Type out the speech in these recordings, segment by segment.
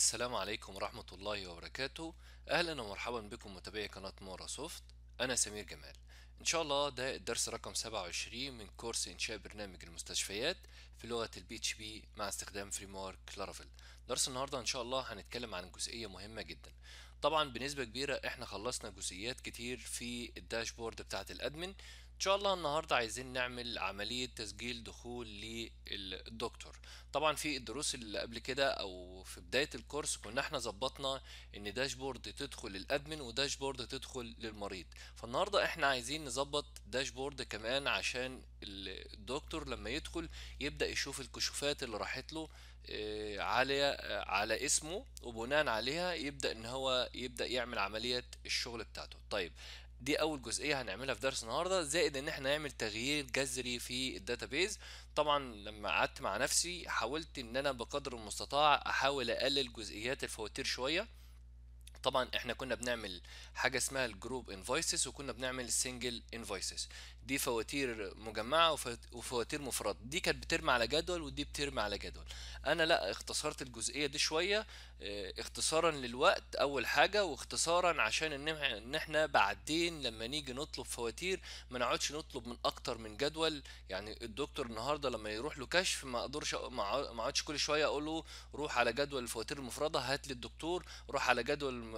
السلام عليكم ورحمة الله وبركاته أهلا ومرحبا بكم متابعي قناة مورا سوفت أنا سمير جمال إن شاء الله ده الدرس رقم 27 من كورس إنشاء برنامج المستشفيات في لغة البي اتش بي مع استخدام فريمورك لارافيل درس النهاردة إن شاء الله هنتكلم عن جزئية مهمة جدا طبعا بنسبة كبيرة احنا خلصنا جزئيات كتير في الداشبورد بتاعة الأدمن ان شاء الله النهارده عايزين نعمل عمليه تسجيل دخول للدكتور طبعا في الدروس اللي قبل كده او في بدايه الكورس كنا احنا ظبطنا ان داشبورد تدخل للادمن وداشبورد تدخل للمريض فالنهارده احنا عايزين نظبط داشبورد كمان عشان الدكتور لما يدخل يبدا يشوف الكشوفات اللي راحت له آه، على آه، على اسمه وبناء عليها يبدا ان هو يبدا يعمل عمليه الشغل بتاعته طيب دي اول جزئيه هنعملها في درس النهارده زائد ان احنا نعمل تغيير جذري في الداتابيز طبعا لما قعدت مع نفسي حاولت ان انا بقدر المستطاع احاول اقلل جزئيات الفواتير شويه طبعا احنا كنا بنعمل حاجه اسمها الجروب انفويسز وكنا بنعمل السنجل انفويسز دي فواتير مجمعه وف- وفواتير مفرده دي كانت بترمي على جدول ودي بترمي على جدول انا لا اختصرت الجزئيه دي شويه اه، اختصارا للوقت اول حاجه واختصارا عشان ان إح- إن احنا بعدين لما نيجي نطلب فواتير ما نقعدش نطلب من اكتر من جدول يعني الدكتور النهارده لما يروح له كشف ما اقدرش أ- ما أقع- ما اقعدش كل شويه اقول له روح على جدول الفواتير المفرده هات لي الدكتور روح على جدول الم-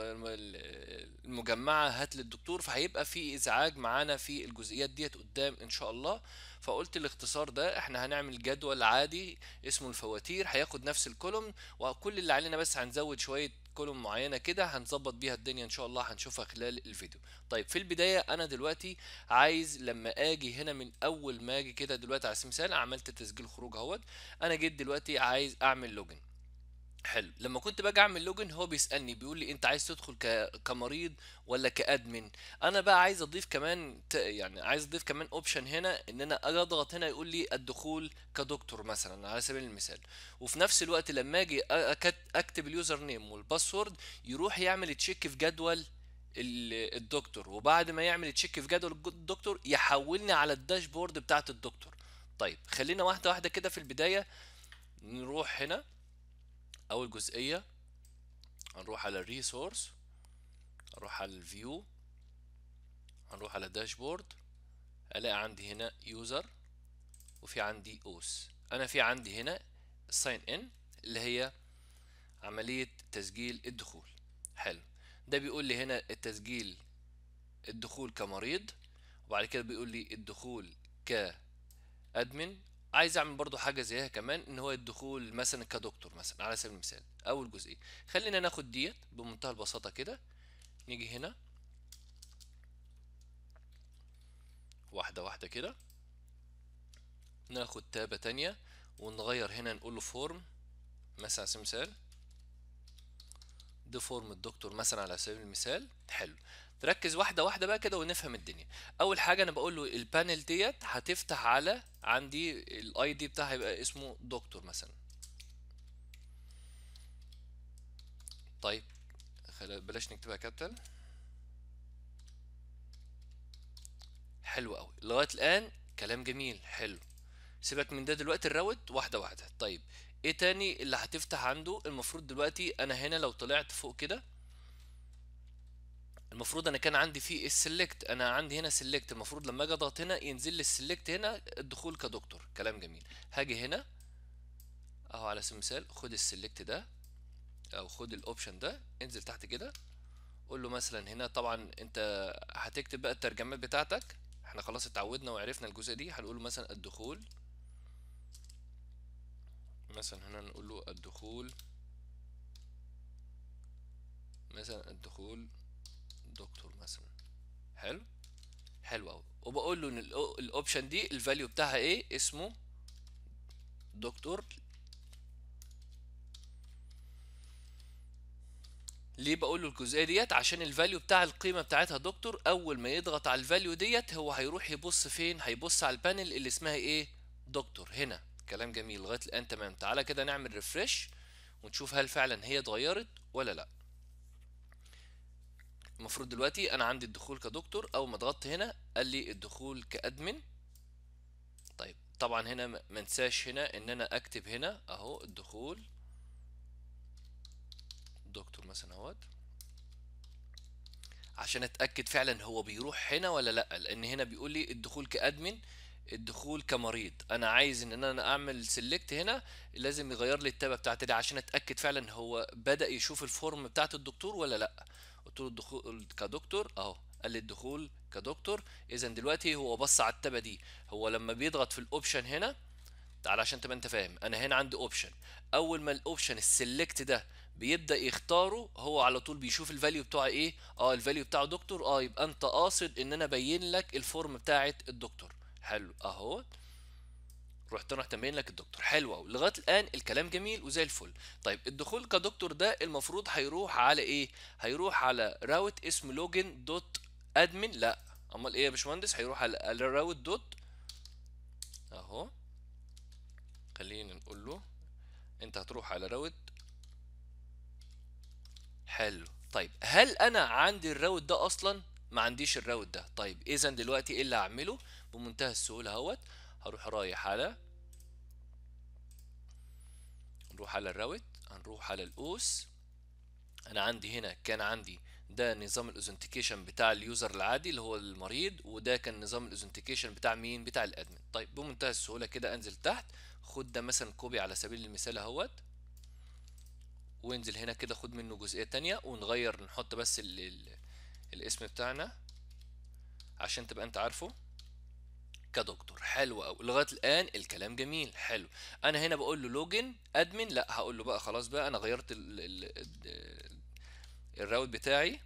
الم- المجمعه هات لي الدكتور فهيبقى في ازعاج معانا في الجزئيات ديت قدام ان شاء الله فقلت الاختصار ده احنا هنعمل جدول عادي اسمه الفواتير هياخد نفس الكولوم وكل اللي علينا بس هنزود شويه كولوم معينه كده هنظبط بيها الدنيا ان شاء الله هنشوفها خلال الفيديو طيب في البدايه انا دلوقتي عايز لما اجي هنا من اول ما اجي كده دلوقتي على سبيل المثال عملت تسجيل خروج اهوت انا جيت دلوقتي عايز اعمل لوجن حلو لما كنت باجي اعمل لوجن هو بيسالني بيقول لي انت عايز تدخل ك... كمريض ولا كادمن انا بقى عايز اضيف كمان ت... يعني عايز اضيف كمان اوبشن هنا ان انا اجي اضغط هنا يقول لي الدخول كدكتور مثلا على سبيل المثال وفي نفس الوقت لما اجي أكت... اكتب اليوزر نيم والباسورد يروح يعمل تشيك في جدول ال- الدكتور وبعد ما يعمل تشيك في جدول الج- الدكتور يحولني على الداشبورد بتاعت الدكتور طيب خلينا واحده واحده كده في البدايه نروح هنا اول جزئيه هنروح على الريسورس هنروح على الفيو هنروح على داشبورد الاقي عندي هنا يوزر وفي عندي اوس انا في عندي هنا الساين ان اللي هي عمليه تسجيل الدخول حلو ده بيقول لي هنا التسجيل الدخول كمريض وبعد كده بيقول لي الدخول كادمن عايز اعمل برضو حاجه زيها كمان ان هو الدخول مثلا كدكتور مثلا على سبيل المثال اول جزئيه خلينا ناخد ديت بمنتهى البساطه كده نيجي هنا واحده واحده كده ناخد تابه تانية ونغير هنا نقول له فورم مثلا على سبيل المثال ده فورم الدكتور مثلا على سبيل المثال حلو تركز واحده واحده بقى كده ونفهم الدنيا اول حاجه انا بقول له البانل ديت هتفتح على عندي الاي دي بتاعها يبقى اسمه دكتور مثلا طيب خلا- بلاش نكتبها كابيتال حلو قوي لغايه الان كلام جميل حلو سيبك من ده دلوقتي الراوت واحده واحده طيب ايه تاني اللي هتفتح عنده المفروض دلوقتي انا هنا لو طلعت فوق كده المفروض انا كان عندي فيه السلكت انا عندي هنا سلكت المفروض لما اجي اضغط هنا ينزل لي السلكت هنا الدخول كدكتور كلام جميل هاجي هنا اهو على سبيل المثال خد السلكت ده او خد الاوبشن ده انزل تحت كده قول له مثلا هنا طبعا انت هتكتب بقى الترجمات بتاعتك احنا خلاص اتعودنا وعرفنا الجزء دي هنقول له مثلا الدخول مثلا هنا نقول له الدخول مثلا الدخول دكتور مثلا حلو حلو قوي وبقول له ان الأو- الاوبشن دي الفاليو بتاعها ايه اسمه دكتور ليه بقول له الجزئيه ديت عشان الفاليو بتاع القيمه بتاعتها دكتور اول ما يضغط على الفاليو ديت هو هيروح يبص فين هيبص على البانل اللي اسمها ايه دكتور هنا كلام جميل لغايه الان تمام تعالى كده نعمل ريفرش ونشوف هل فعلا هي اتغيرت ولا لا المفروض دلوقتي انا عندي الدخول كدكتور اول ما ضغطت هنا قال لي الدخول كادمن طيب طبعا هنا ما انساش هنا ان انا اكتب هنا اهو الدخول دكتور مثلا اهوت عشان اتاكد فعلا هو بيروح هنا ولا لا لان هنا بيقول لي الدخول كادمن الدخول كمريض انا عايز ان انا اعمل سيلكت هنا لازم يغير لي التابه بتاعتي دي عشان اتاكد فعلا هو بدا يشوف الفورم بتاعت الدكتور ولا لا قلت له الدخول كدكتور اهو قال لي الدخول كدكتور اذا دلوقتي هو بص على التابه دي هو لما بيضغط في الاوبشن هنا تعال عشان تبقى انت فاهم انا هنا عندي اوبشن اول ما الاوبشن السلكت ده بيبدا يختاره هو على طول بيشوف الفاليو بتاعه ايه اه الفاليو بتاعه دكتور اه يبقى انت قاصد ان انا ابين لك الفورم بتاعه الدكتور حلو اهو رحت رحت مبين لك الدكتور حلو قوي لغايه الان الكلام جميل وزي الفل طيب الدخول كدكتور ده المفروض هيروح على ايه هيروح على راوت اسمه لوجن دوت ادمن لا امال ايه يا باشمهندس هيروح على الراوت دوت اهو خلينا نقول له انت هتروح على راوت حلو طيب هل انا عندي الراوت ده اصلا ما عنديش الراوت ده طيب اذا دلوقتي ايه اللي هعمله بمنتهى السهوله اهوت هروح رايح على نروح على الراوت هنروح على الاوس انا عندي هنا كان عندي ده نظام الاوثنتيكيشن بتاع اليوزر العادي اللي هو المريض وده كان نظام الاوثنتيكيشن بتاع مين بتاع الادمن طيب بمنتهى السهوله كده انزل تحت خد ده مثلا كوبي على سبيل المثال اهوت وانزل هنا كده خد منه جزئيه تانية ونغير نحط بس ال ال الاسم بتاعنا عشان تبقى انت عارفه كدكتور حلو قوي لغايه الان الكلام جميل حلو انا هنا بقول له لوجن ادمن لا هقول له بقى خلاص بقى انا غيرت ال ال ال الراوت بتاعي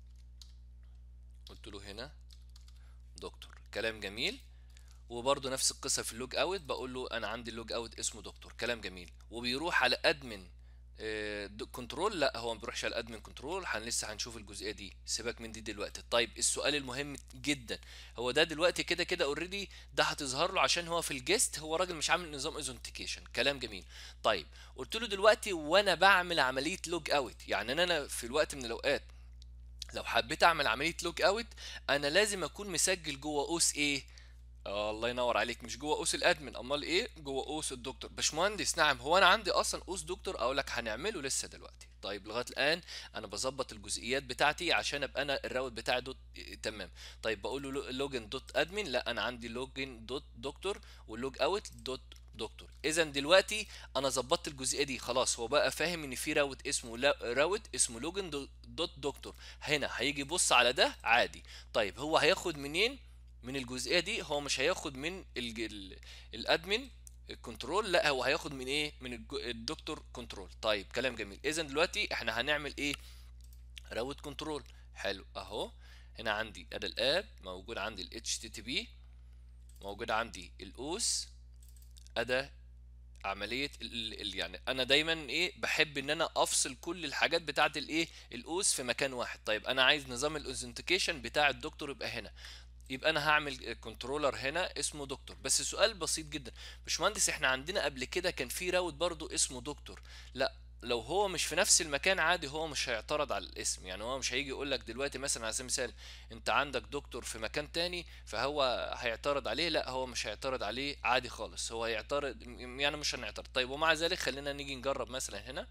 قلت له هنا دكتور كلام جميل وبرضه نفس القصه في اللوج اوت بقول له انا عندي اللوج اوت اسمه دكتور كلام جميل وبيروح على ادمن كنترول لا هو ما بيروحش على الادمن كنترول هن لسه هنشوف الجزئيه دي سيبك من دي دلوقتي طيب السؤال المهم جدا هو ده دلوقتي كده كده اوريدي ده هتظهر له عشان هو في الجست هو راجل مش عامل نظام ايزونتيكيشن كلام جميل طيب قلت له دلوقتي وانا بعمل عمليه لوج اوت يعني انا في الوقت من الاوقات لو حبيت اعمل عمليه لوج اوت انا لازم اكون مسجل جوه اوس ايه آه الله ينور عليك مش جوه اوس الادمن امال ايه جوه اوس الدكتور باشمهندس نعم هو انا عندي اصلا اوس دكتور اقول لك هنعمله لسه دلوقتي طيب لغايه الان انا بظبط الجزئيات بتاعتي عشان ابقى انا الراوت بتاعي دوت تمام طيب بقول له لوجن دوت ادمن لا انا عندي لوجن دوت دكتور واللوج اوت دوت دكتور اذا دلوقتي انا ظبطت الجزئيه دي خلاص هو بقى فاهم ان في راوت اسمه راوت اسمه لوجن دوت دكتور هنا هيجي يبص على ده عادي طيب هو هياخد منين من الجزئيه دي هو مش هياخد من الادمن الكنترول لا هو هياخد من ايه من الدكتور كنترول طيب كلام جميل اذا دلوقتي احنا هنعمل ايه راوت كنترول حلو اهو هنا عندي ادي الاب موجود عندي ال HTTP موجود عندي الاوس ادي عمليه ال ال يعني انا دايما ايه بحب ان انا افصل كل الحاجات بتاعه الايه الاوس في مكان واحد طيب انا عايز نظام الاوثنتيكيشن بتاع الدكتور يبقى هنا يبقى انا هعمل كنترولر هنا اسمه دكتور بس سؤال بسيط جدا باشمهندس احنا عندنا قبل كده كان في راوت برضو اسمه دكتور لا لو هو مش في نفس المكان عادي هو مش هيعترض على الاسم يعني هو مش هيجي يقول لك دلوقتي مثلا على سبيل المثال انت عندك دكتور في مكان تاني فهو هيعترض عليه لا هو مش هيعترض عليه عادي خالص هو هيعترض يعني مش هنعترض طيب ومع ذلك خلينا نيجي نجرب مثلا هنا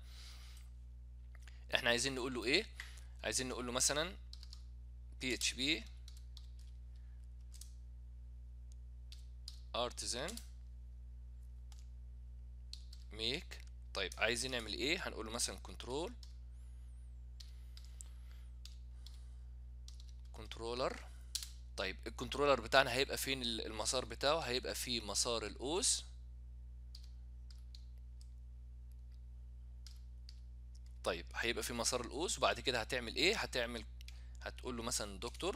احنا عايزين نقول له ايه عايزين نقول له مثلا PHP artisan make طيب عايزين نعمل ايه هنقول له مثلا كنترول كنترولر طيب الكنترولر بتاعنا هيبقى فين المسار بتاعه هيبقى في مسار الاوس طيب هيبقى في مسار الاوس وبعد كده هتعمل ايه هتعمل هتقول له مثلا دكتور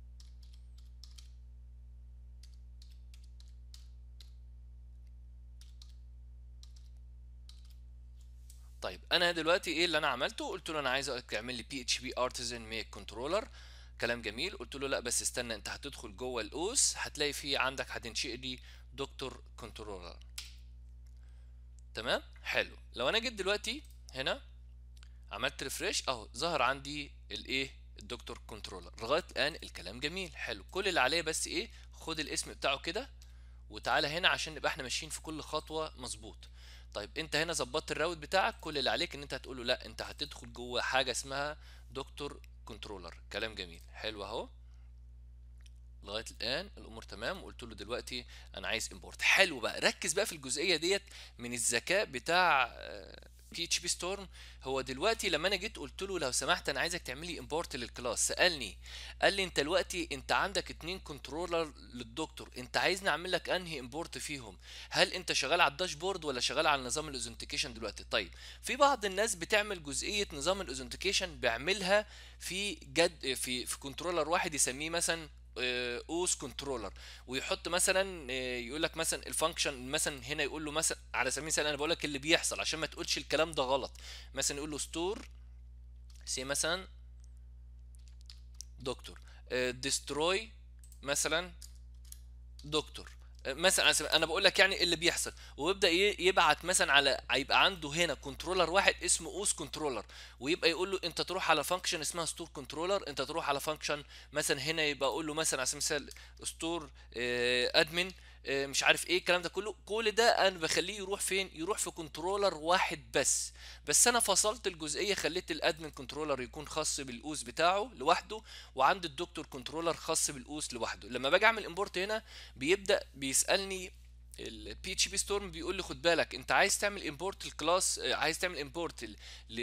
طيب انا دلوقتي ايه اللي انا عملته قلت له انا عايز تعمل لي بي اتش بي ارتزن ميك كنترولر كلام جميل قلت له لا بس استنى انت هتدخل جوه الاوس هتلاقي في عندك هتنشئ لي دكتور كنترولر تمام حلو لو انا جيت دلوقتي هنا عملت ريفريش اهو ظهر عندي الايه الدكتور كنترولر لغايه الان الكلام جميل حلو كل اللي عليه بس ايه خد الاسم بتاعه كده وتعالى هنا عشان نبقى احنا ماشيين في كل خطوه مظبوط طيب انت هنا ظبطت الراوت بتاعك كل اللي عليك ان انت هتقول له لا انت هتدخل جوه حاجه اسمها دكتور كنترولر كلام جميل حلو اهو لغايه الان الامور تمام وقلت له دلوقتي انا عايز امبورت حلو بقى ركز بقى في الجزئيه ديت من الذكاء بتاع بي اتش بي ستورم هو دلوقتي لما انا جيت قلت له لو سمحت انا عايزك تعمل لي امبورت للكلاس سالني قال لي انت دلوقتي انت عندك اتنين كنترولر للدكتور انت عايزني اعمل لك انهي امبورت فيهم هل انت شغال على الداشبورد ولا شغال على نظام الاوزنتيكيشن دلوقتي طيب في بعض الناس بتعمل جزئيه نظام الاوزنتيكيشن بيعملها في جد في في كنترولر واحد يسميه مثلا اوس كنترولر ويحط مثلا يقول لك مثلا الفانكشن مثلا هنا يقول له مثلا على سبيل المثال انا بقول لك اللي بيحصل عشان ما تقولش الكلام ده غلط مثلا يقول له ستور سي مثلا دكتور ديستروي مثلا دكتور مثلا انا بقول لك يعني اللي بيحصل ويبدا يبعت مثلا على هيبقى عنده هنا كنترولر واحد اسمه اوس كنترولر ويبقى يقول له انت تروح على فانكشن اسمها ستور كنترولر انت تروح على فانكشن مثلا هنا يبقى اقول له مثلا على سبيل المثال ستور ادمن مش عارف ايه الكلام ده كله كل ده انا بخليه يروح فين يروح في كنترولر واحد بس بس انا فصلت الجزئيه خليت الادمن كنترولر يكون خاص بالاوس بتاعه لوحده وعند الدكتور كنترولر خاص بالاوس لوحده لما باجي اعمل امبورت هنا بيبدا بيسالني البي اتش بي ستورم بيقول لي خد بالك انت عايز تعمل امبورت الكلاس عايز تعمل امبورت ل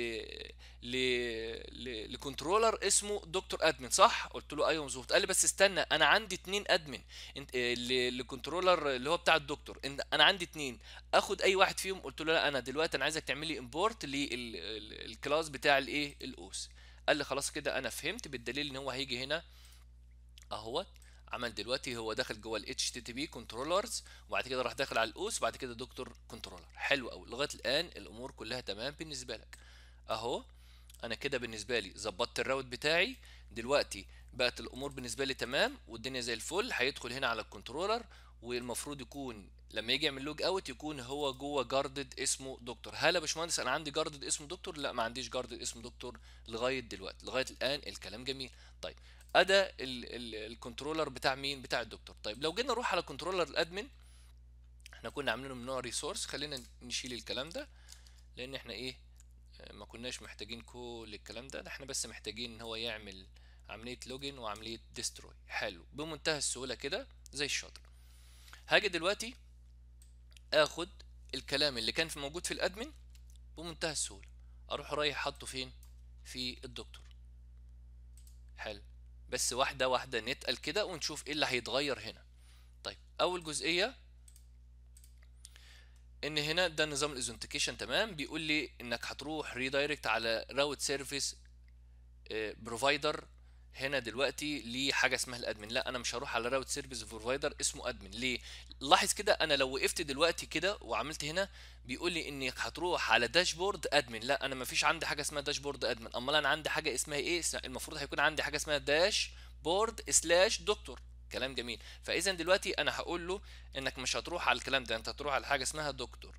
ل لكنترولر اسمه دكتور ادمن صح قلت له ايوه مظبوط قال لي بس استنى انا عندي اتنين ادمن لكنترولر اللي هو بتاع الدكتور انا عندي اتنين اخد اي واحد فيهم قلت له لا انا دلوقتي انا عايزك تعمل لي امبورت للكلاس بتاع الايه الاوس قال لي خلاص كده انا فهمت بالدليل ان هو هيجي هنا اهوت عمل دلوقتي هو داخل جوه ال HTTP كنترولرز وبعد كده راح داخل على الاوس وبعد كده دكتور كنترولر حلو قوي لغايه الان الامور كلها تمام بالنسبه لك اهو انا كده بالنسبه لي ظبطت الراوت بتاعي دلوقتي بقت الامور بالنسبه لي تمام والدنيا زي الفل هيدخل هنا على الكنترولر والمفروض يكون لما يجي يعمل لوج اوت يكون هو جوه جاردد اسمه دكتور هل يا باشمهندس انا عندي جاردد اسمه دكتور لا ما عنديش جاردد اسمه دكتور لغايه دلوقتي لغايه الان الكلام جميل طيب ادا الكنترولر بتاع مين بتاع الدكتور طيب لو جينا نروح على كنترولر الادمن احنا كنا عاملينه من نوع ريسورس خلينا نشيل الكلام ده لان احنا ايه ما كناش محتاجين كل الكلام ده, ده احنا بس محتاجين ان هو يعمل عمليه لوجن وعمليه ديستروي حلو بمنتهى السهوله كده زي الشاطر هاجي دلوقتي اخد الكلام اللي كان في موجود في الادمن بمنتهى السهوله اروح رايح حاطه فين في الدكتور حلو بس واحدة واحدة نتقل كده ونشوف ايه اللي هيتغير هنا طيب اول جزئية ان هنا ده نظام الاوزنتيكيشن تمام بيقول لي انك هتروح ريدايركت على راوت سيرفيس بروفايدر هنا دلوقتي لحاجه اسمها الادمن لا انا مش هروح على راوت سيرفيس بروفايدر اسمه ادمن ليه لاحظ كده انا لو وقفت دلوقتي كده وعملت هنا بيقول لي انك هتروح على داشبورد ادمن لا انا ما فيش عندي حاجه اسمها داشبورد ادمن امال انا عندي حاجه اسمها ايه المفروض هيكون عندي حاجه اسمها داش بورد سلاش دكتور كلام جميل فاذا دلوقتي انا هقول له انك مش هتروح على الكلام ده انت هتروح على حاجه اسمها دكتور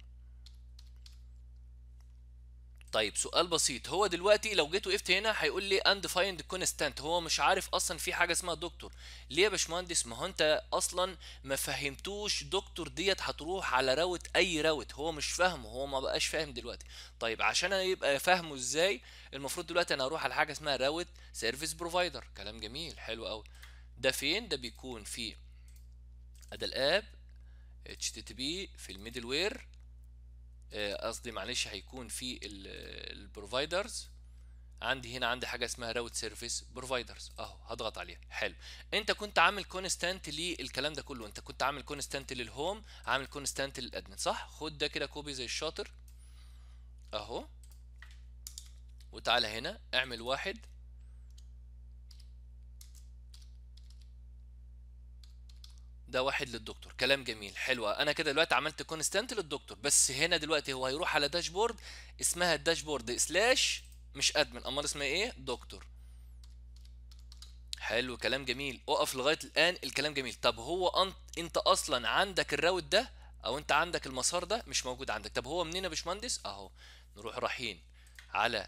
طيب سؤال بسيط هو دلوقتي لو جيت وقفت هنا هيقول لي undefined constant هو مش عارف اصلا في حاجه اسمها دكتور ليه يا باشمهندس ما هو انت اصلا ما فهمتوش دكتور ديت هتروح على راوت اي راوت هو مش فاهمه هو ما بقاش فاهم دلوقتي طيب عشان انا يبقى فاهمه ازاي المفروض دلوقتي انا اروح على حاجه اسمها راوت سيرفيس بروفايدر كلام جميل حلو قوي ده فين ده بيكون في ادي الاب HTTP في الميدل وير قصدي معلش هيكون في البروفايدرز عندي هنا عندي حاجه اسمها راوت سيرفيس بروفايدرز اهو هضغط عليها حلو انت كنت عامل كونستانت للكلام ده كله انت كنت عامل كونستانت للهوم عامل كونستانت للادمن صح خد ده كده كوبي زي الشاطر اهو وتعالى هنا اعمل واحد ده واحد للدكتور كلام جميل حلوة انا كده دلوقتي عملت كونستانت للدكتور بس هنا دلوقتي هو هيروح على داشبورد اسمها الداشبورد سلاش مش ادمن امال اسمها ايه دكتور حلو كلام جميل اقف لغايه الان الكلام جميل طب هو انت انت اصلا عندك الراوت ده او انت عندك المسار ده مش موجود عندك طب هو منين يا باشمهندس اهو نروح رايحين على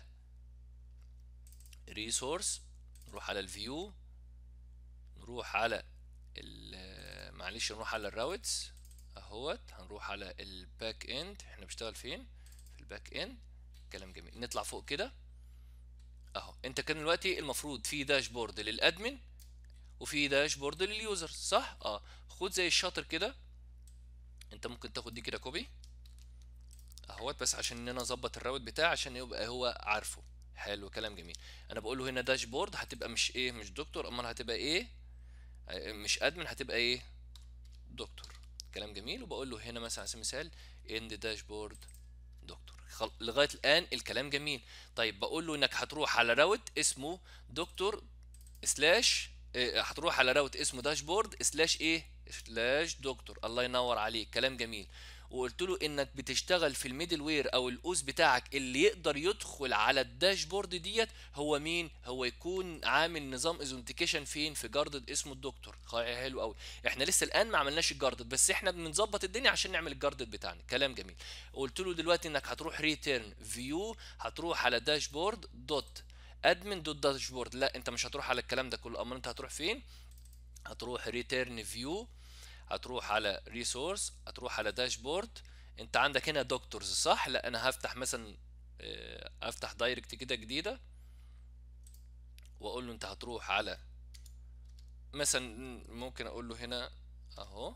ريسورس نروح على الفيو نروح على معلش نروح على الراوتس اهوت هنروح على الباك اند احنا بنشتغل فين في الباك اند كلام جميل نطلع فوق كده اهو انت كان دلوقتي المفروض في داشبورد للادمن وفي داشبورد لليوزر صح اه خد زي الشاطر كده انت ممكن تاخد دي كده كوبي اهوت بس عشان ان انا اظبط الراوت بتاعي عشان يبقى هو عارفه حلو كلام جميل انا بقول له هنا داشبورد هتبقى مش ايه مش دكتور امال هتبقى ايه مش ادمن هتبقى ايه دكتور كلام جميل وبقول له هنا مثلا على سبيل المثال اند داشبورد دكتور خل... لغايه الان الكلام جميل طيب بقول له انك هتروح على راوت اسمه دكتور سلاش إيه، هتروح على راوت اسمه داشبورد سلاش ايه سلاش دكتور الله ينور عليك كلام جميل وقلت له انك بتشتغل في الميدل وير او الاوز بتاعك اللي يقدر يدخل على الداشبورد ديت هو مين هو يكون عامل نظام ايزنتيكيشن فين في جاردد اسمه الدكتور حلو قوي احنا لسه الان ما عملناش الجاردد بس احنا بنظبط الدنيا عشان نعمل الجاردد بتاعنا كلام جميل قلت له دلوقتي انك هتروح ريتيرن فيو هتروح على داشبورد دوت ادمن دوت داشبورد لا انت مش هتروح على الكلام ده كله امال انت هتروح فين هتروح ريتيرن فيو هتروح على ريسورس هتروح على داشبورد انت عندك هنا دكتورز صح لا انا هفتح مثلا آه، افتح دايركت كده جديده واقول له انت هتروح على مثلا ممكن اقول له هنا اهو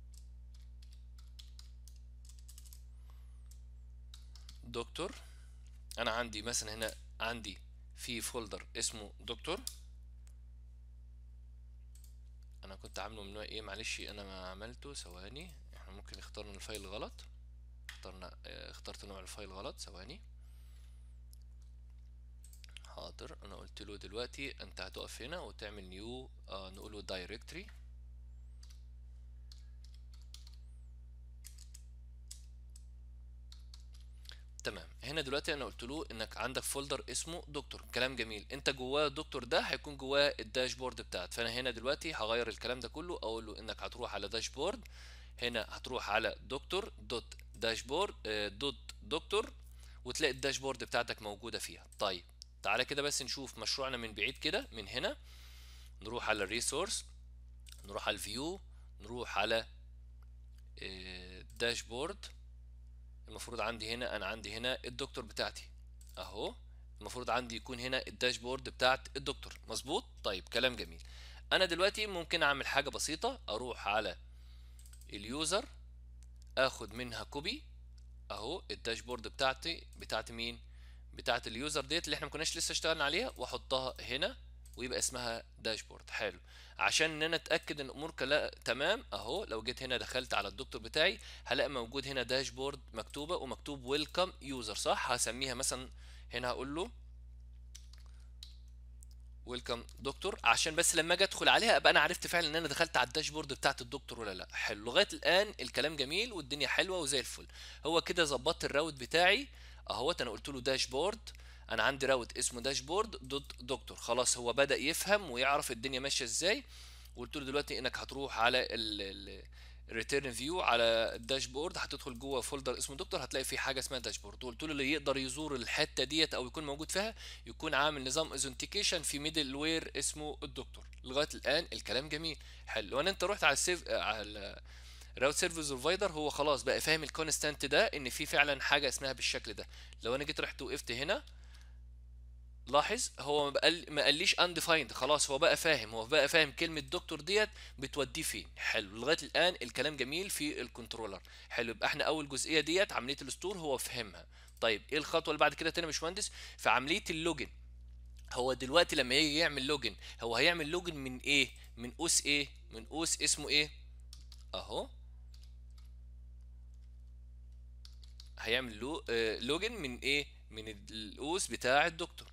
دكتور انا عندي مثلا هنا عندي في فولدر اسمه دكتور انا كنت عامله من نوع ايه معلش انا ما عملته ثواني احنا ممكن اخترنا الفايل غلط اخترنا اه اخترت نوع الفايل غلط ثواني حاضر انا قلت له دلوقتي انت هتقف هنا وتعمل نيو اه نقوله دايركتري تمام هنا دلوقتي انا قلت له انك عندك فولدر اسمه دكتور كلام جميل انت جواه الدكتور ده هيكون جواه الداشبورد بتاعت فانا هنا دلوقتي هغير الكلام ده كله اقول له انك هتروح على داشبورد هنا هتروح على دكتور دوت داشبورد دوت دكتور وتلاقي الداشبورد بتاعتك موجوده فيها طيب تعالى كده بس نشوف مشروعنا من بعيد كده من هنا نروح على الريسورس نروح على الفيو نروح على داشبورد المفروض عندي هنا انا عندي هنا الدكتور بتاعتي اهو المفروض عندي يكون هنا الداشبورد بتاعت الدكتور مظبوط طيب كلام جميل انا دلوقتي ممكن اعمل حاجه بسيطه اروح على اليوزر اخد منها كوبي اهو الداشبورد بتاعتي بتاعت مين بتاعت اليوزر ديت اللي احنا ما كناش لسه اشتغلنا عليها واحطها هنا ويبقى اسمها داشبورد حلو عشان ان انا اتاكد ان الامور كلها تمام اهو لو جيت هنا دخلت على الدكتور بتاعي هلاقي موجود هنا داشبورد مكتوبه ومكتوب ويلكم يوزر صح هسميها مثلا هنا هقول له ويلكم دكتور عشان بس لما اجي ادخل عليها ابقى انا عرفت فعلا ان انا دخلت على الداشبورد بتاعت الدكتور ولا لا حلو لغايه الان الكلام جميل والدنيا حلوه وزي الفل هو كده ظبطت الراوت بتاعي اهوت انا قلت له داشبورد انا عندي راوت اسمه داشبورد دوت دكتور خلاص هو بدا يفهم ويعرف الدنيا ماشيه ازاي وقلت له دلوقتي انك هتروح على الريتيرن فيو على الداشبورد هتدخل جوه فولدر اسمه دكتور هتلاقي فيه حاجه اسمها داشبورد وقلت له اللي يقدر يزور الحته ديت او يكون موجود فيها يكون عامل نظام ايزنتيكيشن في ميدل وير اسمه الدكتور لغايه الان الكلام جميل حلو وانا انت رحت على السيف على راوت سيرفيس بروفايدر هو خلاص بقى فاهم الكونستانت ده ان في فعلا حاجه اسمها بالشكل ده لو انا جيت رحت وقفت هنا لاحظ هو ما قال ما قاليش undefined خلاص هو بقى فاهم هو بقى فاهم كلمه دكتور ديت بتوديه فين حلو لغايه الان الكلام جميل في الكنترولر حلو يبقى احنا اول جزئيه ديت عمليه الستور هو فهمها طيب ايه الخطوه اللي بعد كده تاني يا باشمهندس في عمليه اللوجن هو دلوقتي لما يجي يعمل لوجن هو هيعمل لوجن من ايه من اوس ايه من اوس اسمه ايه اهو هيعمل له آه لوجن من ايه من الاوس بتاع الدكتور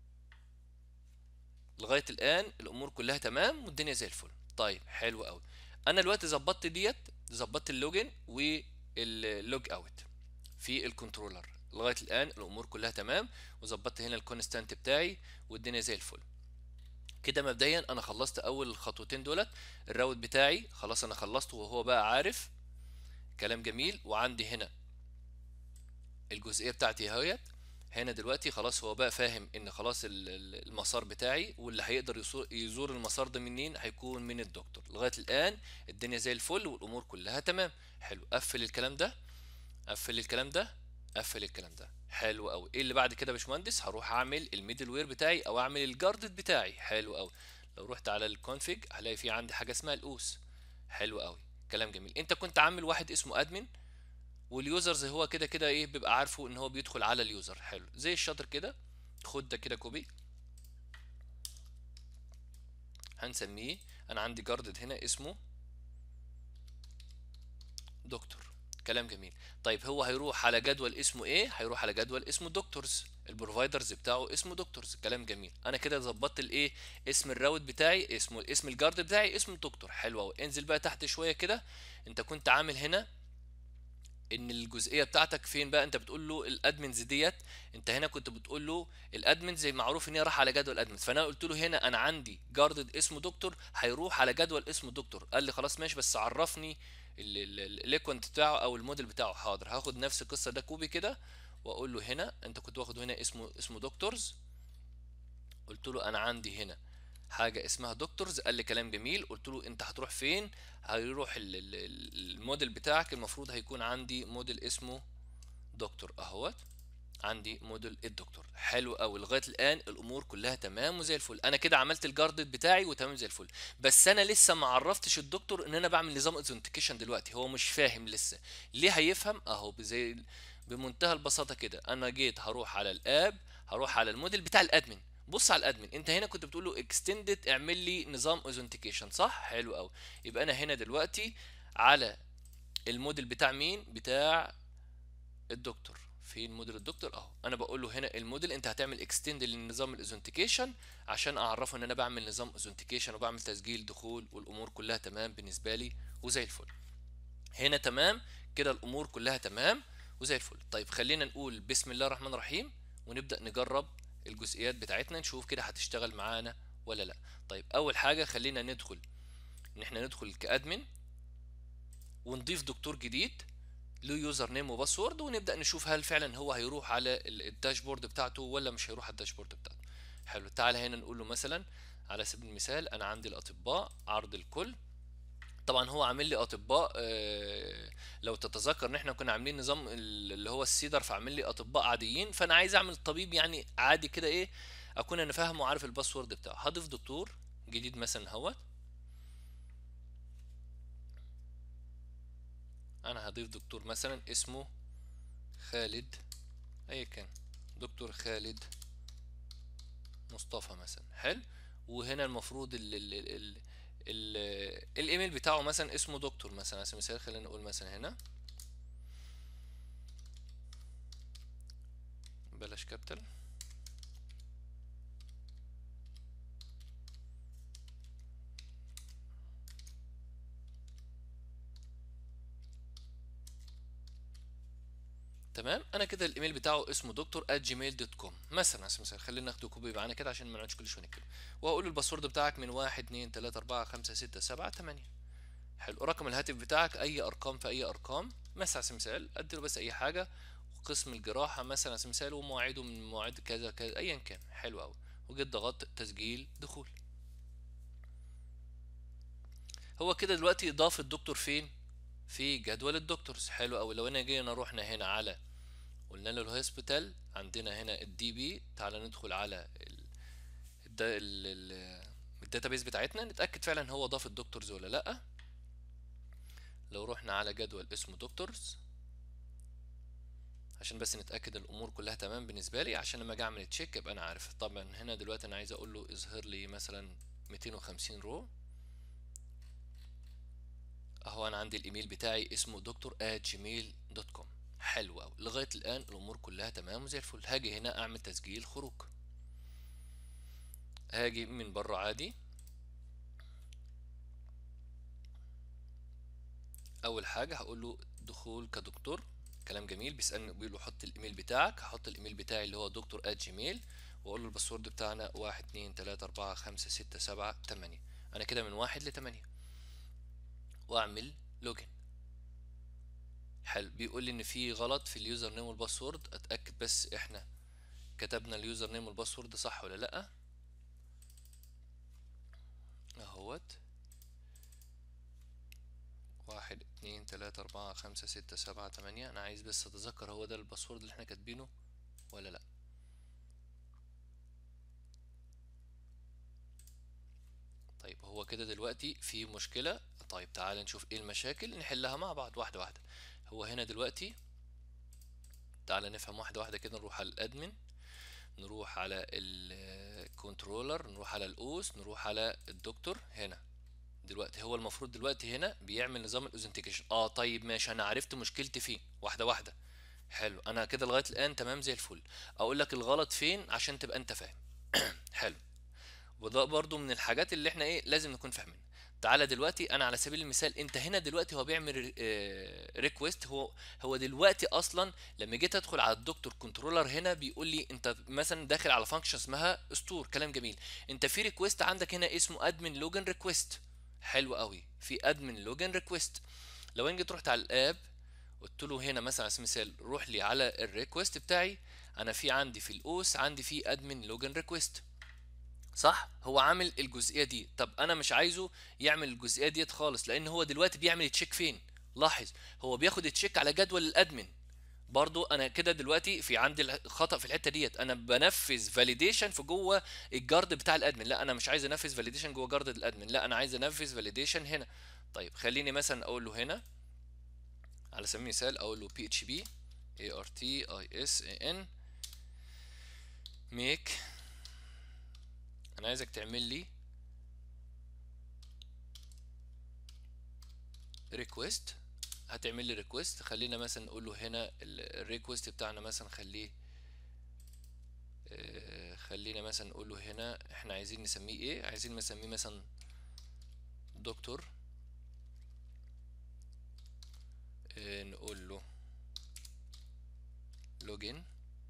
لغايه الان الامور كلها تمام والدنيا زي الفل طيب حلو قوي انا دلوقتي ظبطت ديت ظبطت اللوجن واللوج اوت في الكنترولر لغايه الان الامور كلها تمام وظبطت هنا الكونستانت بتاعي والدنيا زي الفل كده مبدئيا انا خلصت اول الخطوتين دولت الراوت بتاعي خلاص انا خلصته وهو بقى عارف كلام جميل وعندي هنا الجزئيه بتاعتي اهيت هنا دلوقتي خلاص هو بقى فاهم ان خلاص ال- ال- المسار بتاعي واللي هيقدر يصو- يزور المسار ده منين هيكون من الدكتور لغاية الآن الدنيا زي الفل والأمور كلها تمام حلو قفل الكلام ده قفل الكلام ده قفل الكلام ده حلو قوي ايه اللي بعد كده يا باشمهندس هروح اعمل الميدل وير بتاعي او اعمل الجاردد بتاعي حلو قوي لو رحت على الكونفيج هلاقي في عندي حاجه اسمها الاوس حلو قوي كلام جميل انت كنت عامل واحد اسمه ادمن واليوزرز هو كده كده ايه بيبقى عارفه ان هو بيدخل على اليوزر حلو زي الشاطر كده خد ده كده كوبي هنسميه انا عندي جاردد هنا اسمه دكتور كلام جميل طيب هو هيروح على جدول اسمه ايه هيروح على جدول اسمه دكتورز البروفايدرز بتاعه اسمه دكتورز كلام جميل انا كده ظبطت الايه اسم الراوت بتاعي اسمه اسم الجارد بتاعي اسمه دكتور حلو قوي انزل بقى تحت شويه كده انت كنت عامل هنا ان الجزئيه بتاعتك فين بقى انت بتقول له الادمنز ديت انت هنا كنت بتقول له الادمنز زي معروف ان هي راح على جدول ادمنز فانا قلت له هنا انا عندي جاردد اسمه دكتور هيروح على جدول اسمه دكتور قال لي خلاص ماشي بس عرفني الايكونت بتاعه او الموديل بتاعه حاضر هاخد نفس القصه ده كوبي كده واقول له هنا انت كنت واخد هنا اسمه اسمه دكتورز قلت له انا عندي هنا حاجه اسمها دكتورز قال لي كلام جميل قلت له انت هتروح فين هيروح ال- ال- ال- الموديل بتاعك المفروض هيكون عندي موديل اسمه دكتور اهوت عندي موديل الدكتور حلو قوي لغايه الان الامور كلها تمام وزي الفل انا كده عملت الجاردد بتاعي وتمام زي الفل بس انا لسه ما عرفتش الدكتور ان انا بعمل نظام اوثنتيكيشن دلوقتي هو مش فاهم لسه ليه هيفهم اهو زي بمنتهى البساطه كده انا جيت هروح على الاب هروح على الموديل بتاع الادمن بص على الادمن انت هنا كنت بتقول له اكستندد اعمل لي نظام اوثنتيكيشن صح حلو قوي يبقى انا هنا دلوقتي على الموديل بتاع مين بتاع الدكتور فين موديل الدكتور اهو انا بقول له هنا الموديل انت هتعمل اكستند للنظام الاوثنتيكيشن عشان اعرفه ان انا بعمل نظام اوثنتيكيشن وبعمل تسجيل دخول والامور كلها تمام بالنسبه لي وزي الفل هنا تمام كده الامور كلها تمام وزي الفل طيب خلينا نقول بسم الله الرحمن الرحيم ونبدا نجرب الجزئيات بتاعتنا نشوف كده هتشتغل معانا ولا لا طيب اول حاجه خلينا ندخل ان احنا ندخل كادمن ونضيف دكتور جديد له يوزر نيم وباسورد ونبدا نشوف هل فعلا هو هيروح على ال- الداشبورد بتاعته ولا مش هيروح على الداشبورد بتاعته حلو تعال هنا نقول له مثلا على سبيل المثال انا عندي الاطباء عرض الكل طبعا هو عامل لي اطباء آه، لو تتذكر ان احنا كنا عاملين نظام ال- اللي هو السيدر فعامل لي اطباء عاديين فانا عايز اعمل طبيب يعني عادي كده ايه اكون انا فاهم وعارف الباسورد بتاعه هضيف دكتور جديد مثلا هوت انا هضيف دكتور مثلا اسمه خالد اي كان دكتور خالد مصطفى مثلا حلو وهنا المفروض ال ال ال ال ال الايميل بتاعه مثلا اسمه دكتور مثلا على سبيل المثال خلينا نقول مثلا هنا بلاش كابيتال تمام انا كده الايميل بتاعه اسمه دكتور جيميل دوت كوم مثلا على سبيل المثال خلينا ناخده كوبي معانا كده عشان ما نقعدش كل شويه نكتب وهقول له الباسورد بتاعك من واحد اتنين تلاته اربعه خمسه سته سبعه تمانيه حلو رقم الهاتف بتاعك اي ارقام في اي ارقام مثلا على سبيل المثال ادي له بس اي حاجه وقسم الجراحه مثلا على سبيل المثال ومواعيده من مواعيد كذا كذا ايا كان حلو قوي وجيت ضغطت تسجيل دخول هو كده دلوقتي اضاف الدكتور فين في جدول الدكتورز حلو قوي لو انا جينا رحنا هنا على قلنا له الهوسبيتال عندنا هنا الدي بي تعالى ندخل على ال الدا- ال- ال- الداتابيس بتاعتنا نتاكد فعلا هو ضاف الدكتورز ولا لا لو رحنا على جدول اسمه دكتورز عشان بس نتاكد الامور كلها تمام بالنسبه لي عشان لما اجي اعمل تشيك ابقى انا عارف طبعا هنا دلوقتي انا عايز اقول له اظهر لي مثلا 250 رو اهو انا عندي الايميل بتاعي اسمه دكتور جيميل دوت كوم حلو قوي لغايه الان الامور كلها تمام وزي الفل هاجي هنا اعمل تسجيل خروج هاجي من بره عادي اول حاجه هقول له دخول كدكتور كلام جميل بيسالني بيقول له حط الايميل بتاعك هحط الايميل بتاعي اللي هو دكتور جيميل واقول له الباسورد بتاعنا واحد اتنين تلاته اربعه خمسه سته سبعه تمانيه انا كده من واحد لتمانيه واعمل لوجن حلو بيقول لي ان في غلط في اليوزر نيم والباسورد اتاكد بس احنا كتبنا اليوزر نيم والباسورد صح ولا لا اهوت واحد اتنين تلاتة اربعة خمسة ستة سبعة تمانية انا عايز بس اتذكر هو ده الباسورد اللي احنا كاتبينه ولا لا طيب هو كده دلوقتي في مشكلة طيب تعال نشوف ايه المشاكل نحلها مع بعض واحدة واحدة هو هنا دلوقتي تعال نفهم واحدة واحدة كده نروح على الادمن نروح على الكنترولر نروح على الاوس نروح على الدكتور هنا دلوقتي هو المفروض دلوقتي هنا بيعمل نظام الاوزنتيكيشن اه طيب ماشي انا عرفت مشكلتي فين واحده واحده حلو انا كده لغايه الان تمام زي الفل اقول لك الغلط فين عشان تبقى انت فاهم حلو وده برضو من الحاجات اللي احنا ايه لازم نكون فاهمين تعالى دلوقتي انا على سبيل المثال انت هنا دلوقتي هو بيعمل ريكويست هو هو دلوقتي اصلا لما جيت ادخل على الدكتور كنترولر هنا بيقول لي انت مثلا داخل على فانكشن اسمها ستور كلام جميل انت في ريكويست عندك هنا اسمه ادمن لوجن ريكويست حلو قوي في ادمن لوجن ريكويست لو انا جيت رحت على الاب قلت له هنا مثلا على سبيل المثال روح لي على الريكويست بتاعي انا في عندي في الاوس عندي في ادمن لوجن ريكويست صح هو عامل الجزئيه دي طب انا مش عايزه يعمل الجزئيه ديت خالص لان هو دلوقتي بيعمل تشيك فين لاحظ هو بياخد تشيك على جدول الادمن برضو انا كده دلوقتي في عندي خطا في الحته ديت انا بنفذ فاليديشن في جوه الجارد بتاع الادمن لا انا مش عايز انفذ فاليديشن جوه جارد الادمن لا انا عايز انفذ فاليديشن هنا طيب خليني مثلا اقول له هنا على سبيل المثال اقول له بي اتش بي اي ار تي اي اس اي ان ميك انا عايزك تعمل لي ريكويست هتعمل لي ريكويست خلينا مثلا نقول له هنا الريكويست بتاعنا مثلا خليه خلينا مثلا نقول له هنا احنا عايزين نسميه ايه عايزين نسميه مثلا دكتور اه نقول له لوجين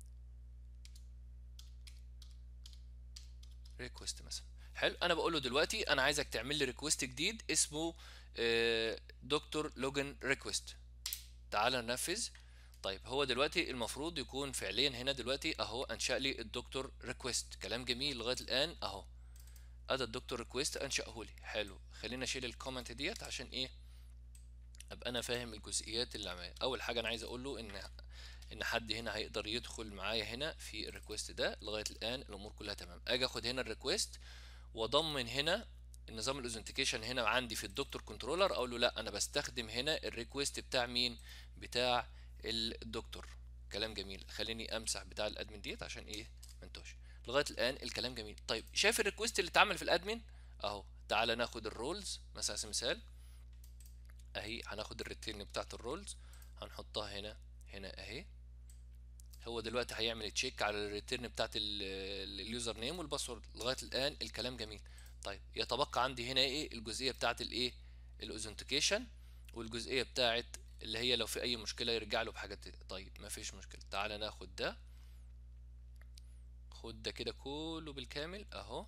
ريكويست مثلا حلو انا بقول له دلوقتي انا عايزك تعمل لي ريكويست جديد اسمه دكتور لوجن ريكويست تعال ننفذ طيب هو دلوقتي المفروض يكون فعليا هنا دلوقتي اهو انشا لي الدكتور ريكويست كلام جميل لغايه الان اهو ادى الدكتور ريكويست انشاه لي حلو خلينا اشيل الكومنت ديت عشان ايه ابقى انا فاهم الجزئيات اللي عملها اول حاجه انا عايز اقول له ان ان حد هنا هيقدر يدخل معايا هنا في الريكويست ده لغايه الان الامور كلها تمام اجي اخد هنا الريكويست واضمن هنا النظام الاوزنتيكيشن هنا عندي في الدكتور كنترولر اقول له لا انا بستخدم هنا الريكويست بتاع مين بتاع الدكتور كلام جميل خليني امسح بتاع الادمن ديت عشان ايه منتوش لغايه الان الكلام جميل طيب شايف الريكويست اللي اتعمل في الادمن اهو تعالى ناخد الرولز مثلا على مثال اهي هناخد الريتيرن بتاعت الرولز هنحطها هنا هنا اهي هو دلوقتي هيعمل تشيك على الريتيرن بتاعت اليوزر نيم والباسورد لغايه الان الكلام جميل طيب يتبقى عندي هنا ايه الجزئيه بتاعت الايه الاوزنتيكيشن والجزئيه بتاعت اللي هي لو في اي مشكله يرجع له بحاجات طيب ما فيش مشكله تعالى ناخد ده خد ده كده كله بالكامل اهو